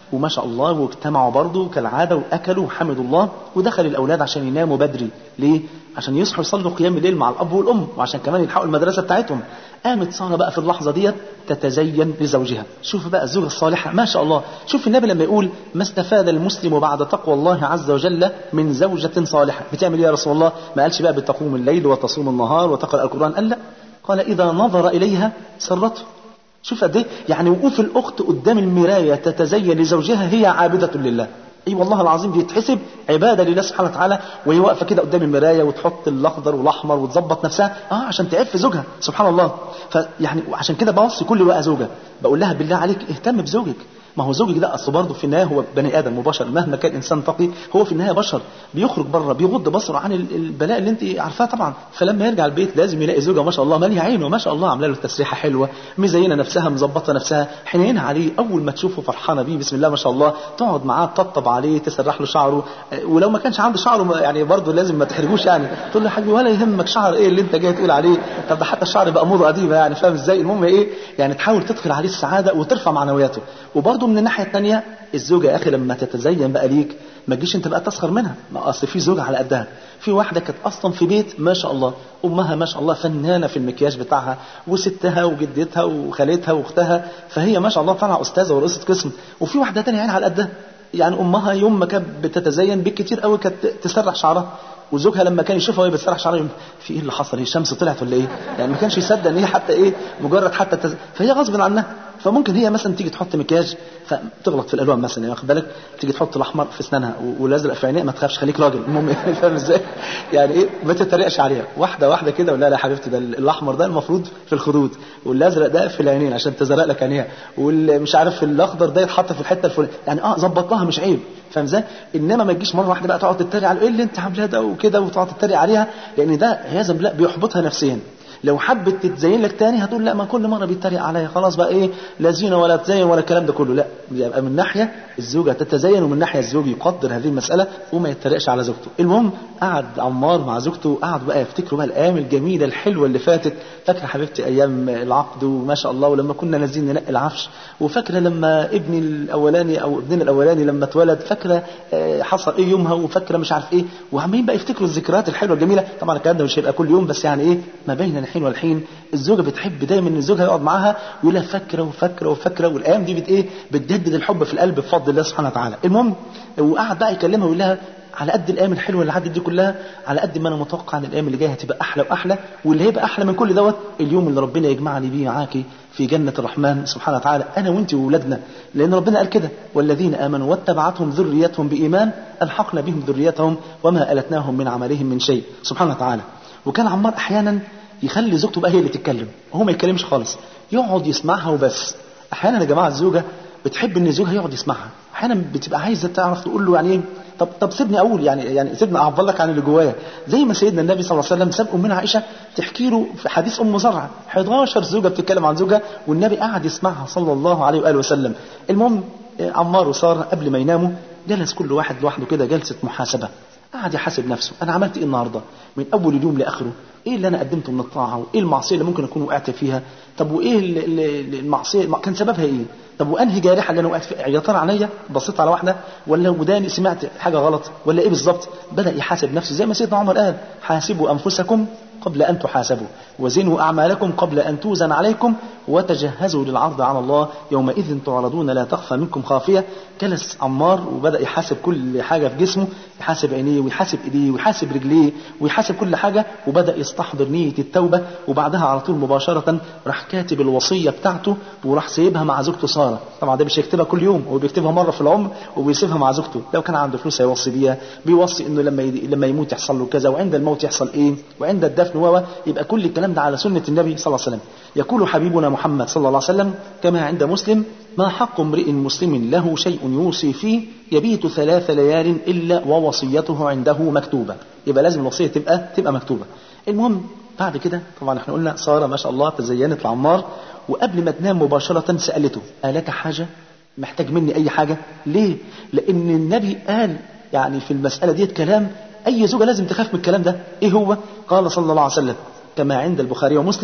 وما شاء الله واجتمعوا برضه كالعادة وأكلوا وحمدوا الله ودخل الأولاد عشان يناموا بدري ليه؟ عشان يصحوا يصلوا قيام الليل مع الأب والأم وعشان كمان يلحقوا المدرسة بتاعتهم قامت سارة بقى في اللحظة ديت تتزين لزوجها شوف بقى الزوجة الصالحة ما شاء الله شوف النبي لما يقول ما استفاد المسلم بعد تقوى الله عز وجل من زوجة صالحة بتعمل ايه يا رسول الله ما قالش بقى بتقوم الليل وتصوم النهار وتقرأ القرآن قال لا قال إذا نظر إليها سرته شوف قد ايه يعني وقوف الأخت قدام المراية تتزين لزوجها هي عابدة لله اي أيوة والله العظيم بيتحسب عباده لله سبحانه وتعالى وهي واقفه كده قدام المرايه وتحط الاخضر والاحمر وتظبط نفسها اه عشان تعف زوجها سبحان الله فيعني عشان كده بوصي كل بقى زوجه بقول لها بالله عليك اهتم بزوجك ما هو زوجك ده اصل برضه في النهايه هو بني ادم وبشر مهما كان انسان تقي هو في النهايه بشر بيخرج بره بيغض بصره عن البلاء اللي انت عارفاه طبعا فلما يرجع البيت لازم يلاقي زوجه ما شاء الله ماليه عينه ما شاء الله عامله له تسريحه حلوه مزينه نفسها مظبطه نفسها حنينه عليه اول ما تشوفه فرحانه بيه بسم الله ما شاء الله تقعد معاه تطبطب عليه تسرح له شعره ولو ما كانش عنده شعره يعني برضه لازم ما تحرجوش يعني تقول له يا حبيبي ولا يهمك شعر ايه اللي انت جاي تقول عليه طب ده حتى الشعر بقى موضه قديمه يعني فاهم ازاي المهم ايه يعني تحاول تدخل عليه السعاده وترفع معنوياته وبرضه من الناحيه الثانيه الزوجة يا أخي لما تتزين بقى ليك ما تجيش أنت بقى تسخر منها ما أصل في زوجة على قدها في واحدة كانت أصلا في بيت ما شاء الله أمها ما شاء الله فنانة في المكياج بتاعها وستها وجدتها وخالتها وأختها فهي ما شاء الله طالعة أستاذة ورئيسة قسم وفي واحدة تانية يعني على قدها يعني أمها يوم ما كانت بتتزين بالكتير قوي كانت تسرح شعرها وزوجها لما كان يشوفها وهي بتسرح شعرها في ايه اللي حصل هي الشمس طلعت ولا ايه يعني ما كانش يصدق ان هي حتى ايه مجرد حتى تز... فهي غصب عنها فممكن هي مثلا تيجي تحط مكياج فتغلط في الالوان مثلا يعني واخد بالك تيجي تحط الاحمر في اسنانها والازرق في عينيها ما تخافش خليك راجل المهم فاهم ازاي يعني ايه ما تتريقش عليها واحده واحده كده ولا لا يا حبيبتي ده الاحمر ده المفروض في الخدود والازرق ده في العينين عشان تزرق لك عينيها والمش عارف الاخضر ده يتحط في الحته الفلانيه يعني اه ظبطتها مش عيب فاهم ازاي انما ما تجيش مره واحده بقى تقعد تتريق على ايه اللي انت عاملاه ده وكده وتقعد تتريق عليها لان ده عياذا بالله بيحبطها نفسيا لو حبت تتزين لك تاني هتقول لا ما كل مره بيتريق عليا خلاص بقى ايه لا زينه ولا تزين ولا الكلام ده كله لا يبقى من ناحيه الزوجه تتزين ومن ناحيه الزوج يقدر هذه المساله وما يتريقش على زوجته المهم قعد عمار مع زوجته وقعدوا بقى يفتكروا بقى الايام الجميله الحلوه اللي فاتت فاكره حبيبتي ايام العقد وما شاء الله ولما كنا نازلين ننقي العفش وفاكره لما ابني الاولاني او ابننا الاولاني لما اتولد فاكره حصل ايه يومها وفاكره مش عارف ايه وعمالين بقى يفتكروا الذكريات الحلوه الجميله طبعا الكلام ده مش هيبقى كل يوم بس يعني ايه ما بين الحين والحين الزوجه بتحب دايما ان زوجها يقعد معاها ويقول لها فاكره وفاكره وفاكره والايام دي بت ايه بتجدد الحب في القلب بفضل الله سبحانه وتعالى المهم وقعد بقى يكلمها ويقول لها على قد الايام الحلوه اللي عدت دي كلها على قد ما انا متوقع ان الايام اللي جايه هتبقى احلى واحلى واللي هيبقى احلى من كل دوت اليوم اللي ربنا يجمعني بيه معاكي في جنة الرحمن سبحانه وتعالى أنا وأنت وولادنا لأن ربنا قال كده والذين آمنوا واتبعتهم ذريتهم بإيمان ألحقنا بهم ذريتهم وما ألتناهم من عملهم من شيء سبحانه وتعالى وكان عمار أحيانا يخلي زوجته بقى هي اللي تتكلم وهو ما يتكلمش خالص يقعد يسمعها وبس أحيانا يا جماعة الزوجة بتحب ان زوجها يقعد يسمعها احيانا بتبقى عايزه تعرف تقول له يعني ايه طب طب سيبني اقول يعني يعني سيبني اعبر لك عن اللي جوايا زي ما سيدنا النبي صلى الله عليه وسلم ساب امنا عائشه تحكي له في حديث ام زرعه 11 زوجه بتتكلم عن زوجها والنبي قعد يسمعها صلى الله عليه واله وسلم المهم عمار وساره قبل ما يناموا جلس كل واحد لوحده كده جلسه محاسبه قعد يحاسب نفسه انا عملت ايه النهارده من اول اليوم لاخره ايه اللي انا قدمته من الطاعه وايه المعصيه اللي ممكن اكون وقعت فيها طب وايه المعصيه كان سببها ايه طب وانهي جارحه اللي انا وقعت فيها يا ترى عليا بصيت على واحده ولا وداني سمعت حاجه غلط ولا ايه بالظبط بدا يحاسب نفسه زي ما سيدنا عمر قال حاسبوا انفسكم قبل ان تحاسبوا وزنوا اعمالكم قبل ان توزن عليكم وتجهزوا للعرض على الله يومئذ تعرضون لا تخفى منكم خافيه جلس عمار وبدا يحاسب كل حاجه في جسمه يحاسب عينيه ويحاسب ايديه ويحاسب رجليه ويحاسب كل حاجه وبدا يستحضر نيه التوبه وبعدها على طول مباشره راح كاتب الوصيه بتاعته وراح سايبها مع زوجته ساره طبعا ده مش هيكتبها كل يوم هو بيكتبها مره في العمر وبيسيبها مع زوجته لو كان عنده فلوس هيوصي بيها بيوصي انه لما لما يموت يحصل له كذا وعند الموت يحصل ايه وعند الدفن هو يبقى كل الكلام ده على سنه النبي صلى الله عليه وسلم يقول حبيبنا محمد صلى الله عليه وسلم كما عند مسلم ما حق امرئ مسلم له شيء يوصي فيه يبيت ثلاث ليال الا ووصيته عنده مكتوبه يبقى لازم الوصيه تبقى تبقى مكتوبه المهم بعد كده طبعا احنا قلنا ساره ما شاء الله تزينت لعمار وقبل ما تنام مباشره سالته الك حاجه محتاج مني اي حاجه ليه لان النبي قال يعني في المساله ديت كلام اي زوجه لازم تخاف من الكلام ده ايه هو قال صلى الله عليه وسلم كما عند البخاري ومسلم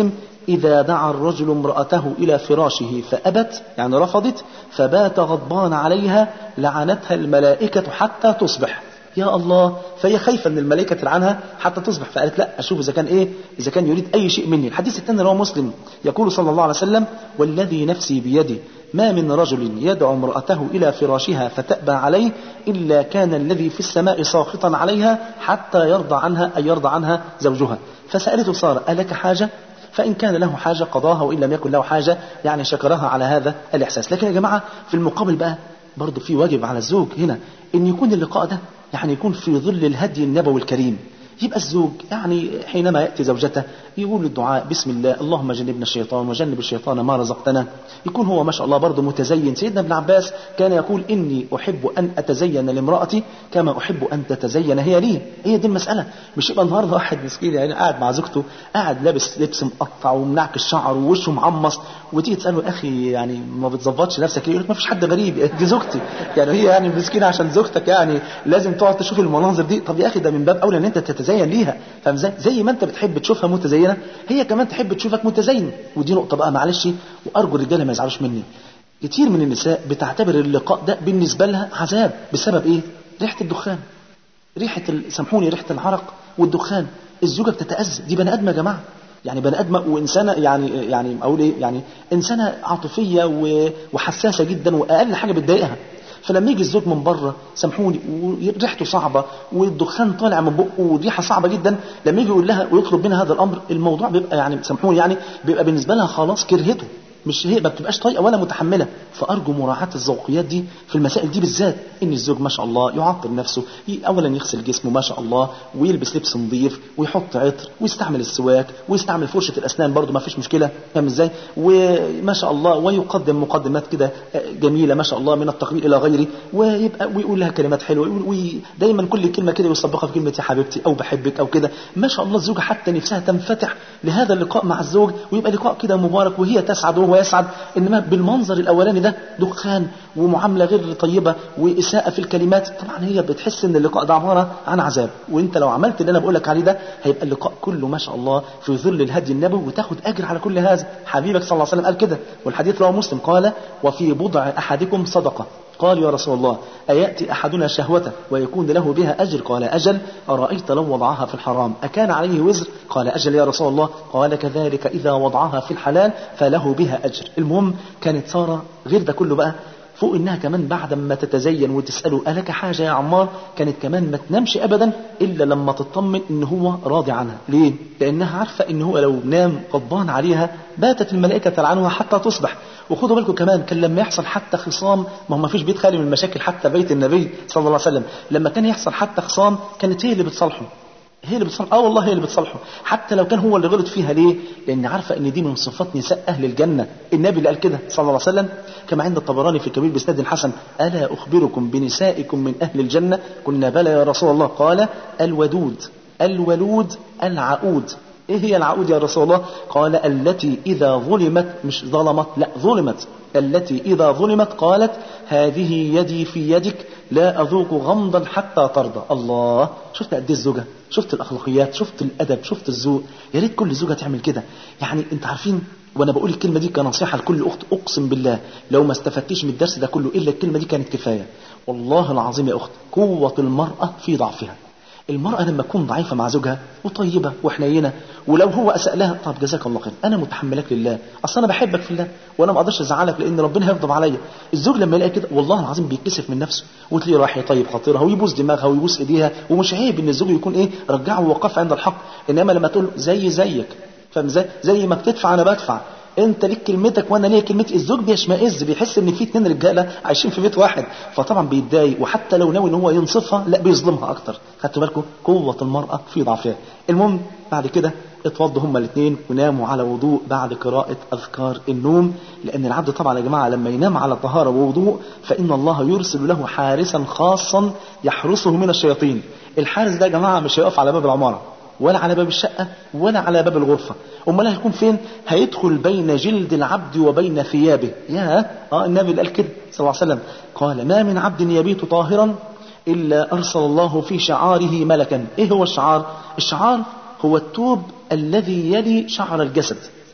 إذا دعا الرجل امرأته إلى فراشه فأبت يعني رفضت فبات غضبان عليها لعنتها الملائكة حتى تصبح يا الله فهي خايفة ان الملائكة تلعنها حتى تصبح فقالت لا اشوف اذا كان ايه اذا كان يريد اي شيء مني الحديث الثاني رواه مسلم يقول صلى الله عليه وسلم والذي نفسي بيده ما من رجل يدعو امرأته إلى فراشها فتأبى عليه إلا كان الذي في السماء ساخطا عليها حتى يرضى عنها أي يرضى عنها زوجها فسألته سارة ألك حاجة فإن كان له حاجة قضاها وإن لم يكن له حاجة يعني شكرها على هذا الإحساس لكن يا جماعة في المقابل بقى برضه في واجب على الزوج هنا إن يكون اللقاء ده يعني يكون في ظل الهدي النبوي الكريم يبقى الزوج يعني حينما يأتي زوجته يقول الدعاء بسم الله اللهم جنبنا الشيطان وجنب الشيطان ما رزقتنا يكون هو ما شاء الله برضه متزين سيدنا ابن عباس كان يقول إني أحب أن أتزين لامرأتي كما أحب أن تتزين هي لي هي دي المسألة مش يبقى النهارده واحد مسكين يعني قاعد مع زوجته قاعد لابس لبس مقطع ومنعك الشعر ووشه معمص وتيجي تسأله أخي يعني ما بتظبطش نفسك ليه؟ يقول لك ما فيش حد غريب دي زوجتي يعني هي يعني مسكينة عشان زوجتك يعني لازم تقعد تشوف المناظر دي طب يا أخي ده من باب أولى إن أنت تتزين ليها فاهم ازاي؟ زي ما أنت بتحب تشوفها متزينة هي كمان تحب تشوفك متزين ودي نقطة بقى معلش وأرجو الرجالة ما يزعلوش مني كتير من النساء بتعتبر اللقاء ده بالنسبة لها عذاب بسبب إيه؟ ريحة الدخان ريحة ال- سامحوني ريحة العرق والدخان الزوجة بتتأذى دي بني آدمة يا جماعة يعني بني آدمة وإنسانة يعني يعني أقول إيه يعني إنسانة عاطفية و- وحساسة جدا وأقل حاجة بتضايقها فلما يجي الزوج من بره سامحوني وريحته صعبة والدخان طالع من بقه وريحة صعبة جدا لما يجي يقول لها ويطلب منها هذا الأمر الموضوع بيبقى يعني سامحوني يعني بيبقى بالنسبة لها خلاص كرهته مش هي ما بتبقاش طايقه ولا متحمله فارجو مراعاه الذوقيات دي في المسائل دي بالذات ان الزوج ما شاء الله يعطر نفسه ي- اولا يغسل جسمه ما شاء الله ويلبس لبس نظيف ويحط عطر ويستعمل السواك ويستعمل فرشه الاسنان برضه ما فيش مشكله فاهم ازاي وما شاء الله ويقدم مقدمات كده آه، جميله ما شاء الله من التقرير الى غيره ويبقى ويقول لها كلمات حلوه ودايما كل كلمه كده يسبقها في كلمه يا حبيبتي او بحبك او كده ما شاء الله الزوجه حتى نفسها تنفتح لهذا اللقاء مع الزوج ويبقى لقاء كده مبارك وهي تسعد وهو يسعد انما بالمنظر الاولاني ده دخان ومعامله غير طيبه واساءه في الكلمات طبعا هي بتحس ان اللقاء ده عباره عن عذاب وانت لو عملت اللي انا بقول لك عليه ده هيبقى اللقاء كله ما شاء الله في ظل الهدي النبوي وتاخد اجر على كل هذا حبيبك صلى الله عليه وسلم قال كده والحديث رواه مسلم قال وفي بضع احدكم صدقه قال يا رسول الله أيأتي أحدنا شهوته ويكون له بها أجر قال أجل أرأيت لو وضعها في الحرام أكان عليه وزر قال أجل يا رسول الله قال كذلك إذا وضعها في الحلال فله بها أجر المهم كانت سارة غير ده كله بقى فوق انها كمان بعد ما تتزين وتساله الك حاجه يا عمار كانت كمان ما تنامش ابدا الا لما تطمن ان هو راضي عنها ليه لانها عارفه ان هو لو نام غضبان عليها باتت الملائكه تلعنها حتى تصبح وخدوا بالكم كمان كان لما يحصل حتى خصام ما هو ما فيش بيت خالي من المشاكل حتى بيت النبي صلى الله عليه وسلم لما كان يحصل حتى خصام كانت هي اللي بتصالحه هي اللي بتصالحه اه والله هي اللي بتصالحه حتى لو كان هو اللي غلط فيها ليه لان عارفه ان دي من صفات نساء اهل الجنه النبي اللي قال كده صلى الله عليه وسلم كما عند الطبراني في الكبير باسناد حسن الا اخبركم بنسائكم من اهل الجنه قلنا بلى يا رسول الله قال الودود الولود العقود ايه هي العقود يا رسول الله قال التي اذا ظلمت مش ظلمت لا ظلمت التي اذا ظلمت قالت هذه يدي في يدك لا اذوق غمضا حتى ترضى الله شفت قد ايه الزوجه شفت الاخلاقيات شفت الادب شفت الذوق يا ريت كل زوجه تعمل كده يعني انت عارفين وانا بقول الكلمه دي كنصيحه لكل اخت اقسم بالله لو ما استفدتيش من الدرس ده كله الا الكلمه دي كانت كفايه والله العظيم يا اخت قوه المراه في ضعفها المرأة لما تكون ضعيفة مع زوجها وطيبة وحنينة ولو هو أساء لها طب جزاك الله خير أنا متحملك لله أصل أنا بحبك في الله وأنا ما أقدرش أزعلك لأن ربنا هيغضب عليا الزوج لما يلاقي كده والله العظيم بيتكسف من نفسه وتلاقيه رايح يطيب خاطرها ويبوس دماغها ويبوس إيديها ومش عيب إن الزوج يكون إيه رجعه ووقف عند الحق إنما لما تقول له زي زيك فاهم ازاي؟ زي ما بتدفع أنا بدفع انت ليك كلمتك وانا ليا كلمتي الزوج بيشمئز بيحس ان في اتنين رجاله عايشين في بيت واحد فطبعا بيتضايق وحتى لو ناوي ان هو ينصفها لا بيظلمها اكتر خدتوا بالكم قوه المراه في ضعفها المهم بعد كده اتوضوا هما الاثنين وناموا على وضوء بعد قراءة أذكار النوم لأن العبد طبعا يا جماعة لما ينام على طهارة ووضوء فإن الله يرسل له حارسا خاصا يحرسه من الشياطين الحارس ده يا جماعة مش هيقف على باب العمارة ولا على باب الشقة ولا على باب الغرفة أمال هيكون فين هيدخل بين جلد العبد وبين ثيابه يا آه النبي اللي قال كده صلى الله عليه وسلم قال ما من عبد يبيت طاهرا إلا أرسل الله في شعاره ملكا إيه هو الشعار الشعار هو التوب الذي يلي شعر الجسد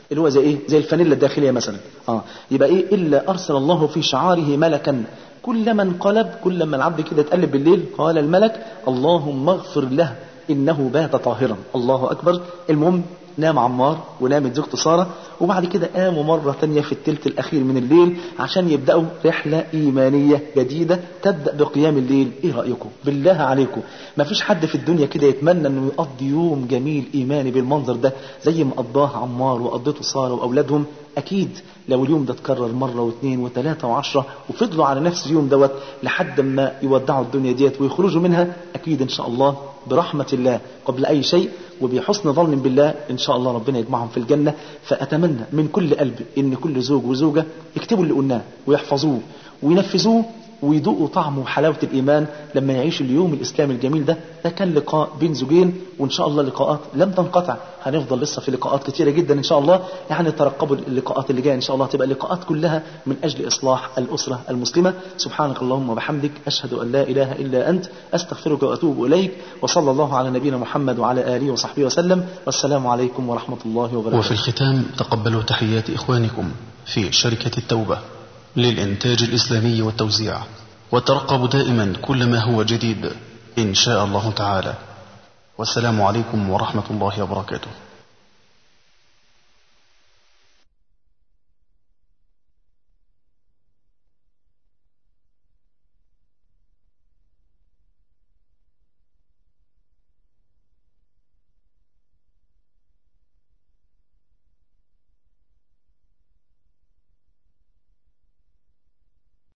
اللي هو زي ايه زي الفانيلا الداخليه مثلا اه يبقى ايه الا ارسل الله في شعاره ملكا كلما انقلب كلما العبد كده اتقلب بالليل قال الملك اللهم اغفر له انه بات طاهرا الله اكبر المهم نام عمار ونامت زوجته ساره وبعد كده قاموا مره تانية في الثلث الاخير من الليل عشان يبداوا رحله ايمانيه جديده تبدا بقيام الليل ايه رايكم بالله عليكم ما فيش حد في الدنيا كده يتمنى انه يقضي يوم جميل ايماني بالمنظر ده زي ما قضاه عمار وقضته ساره واولادهم اكيد لو اليوم ده اتكرر مرة واثنين وثلاثة وعشرة وفضلوا على نفس اليوم دوت لحد ما يودعوا الدنيا ديت ويخرجوا منها أكيد إن شاء الله برحمة الله قبل أي شيء وبحسن ظن بالله إن شاء الله ربنا يجمعهم في الجنة فأتمنى من كل قلب إن كل زوج وزوجة يكتبوا اللي قلناه ويحفظوه وينفذوه ويذوقوا طعم وحلاوة الإيمان لما يعيشوا اليوم الإسلامي الجميل ده ده كان لقاء بين زوجين وإن شاء الله لقاءات لم تنقطع هنفضل لسه في لقاءات كتيرة جدا إن شاء الله يعني ترقبوا اللقاءات اللي جاية إن شاء الله تبقى لقاءات كلها من أجل إصلاح الأسرة المسلمة سبحانك اللهم وبحمدك أشهد أن لا إله إلا أنت أستغفرك وأتوب إليك وصلى الله على نبينا محمد وعلى آله وصحبه وسلم والسلام عليكم ورحمة الله وبركاته وفي الختام تقبلوا تحيات إخوانكم في شركة التوبة للإنتاج الإسلامي والتوزيع وترقبوا دائما كل ما هو جديد إن شاء الله تعالى والسلام عليكم ورحمة الله وبركاته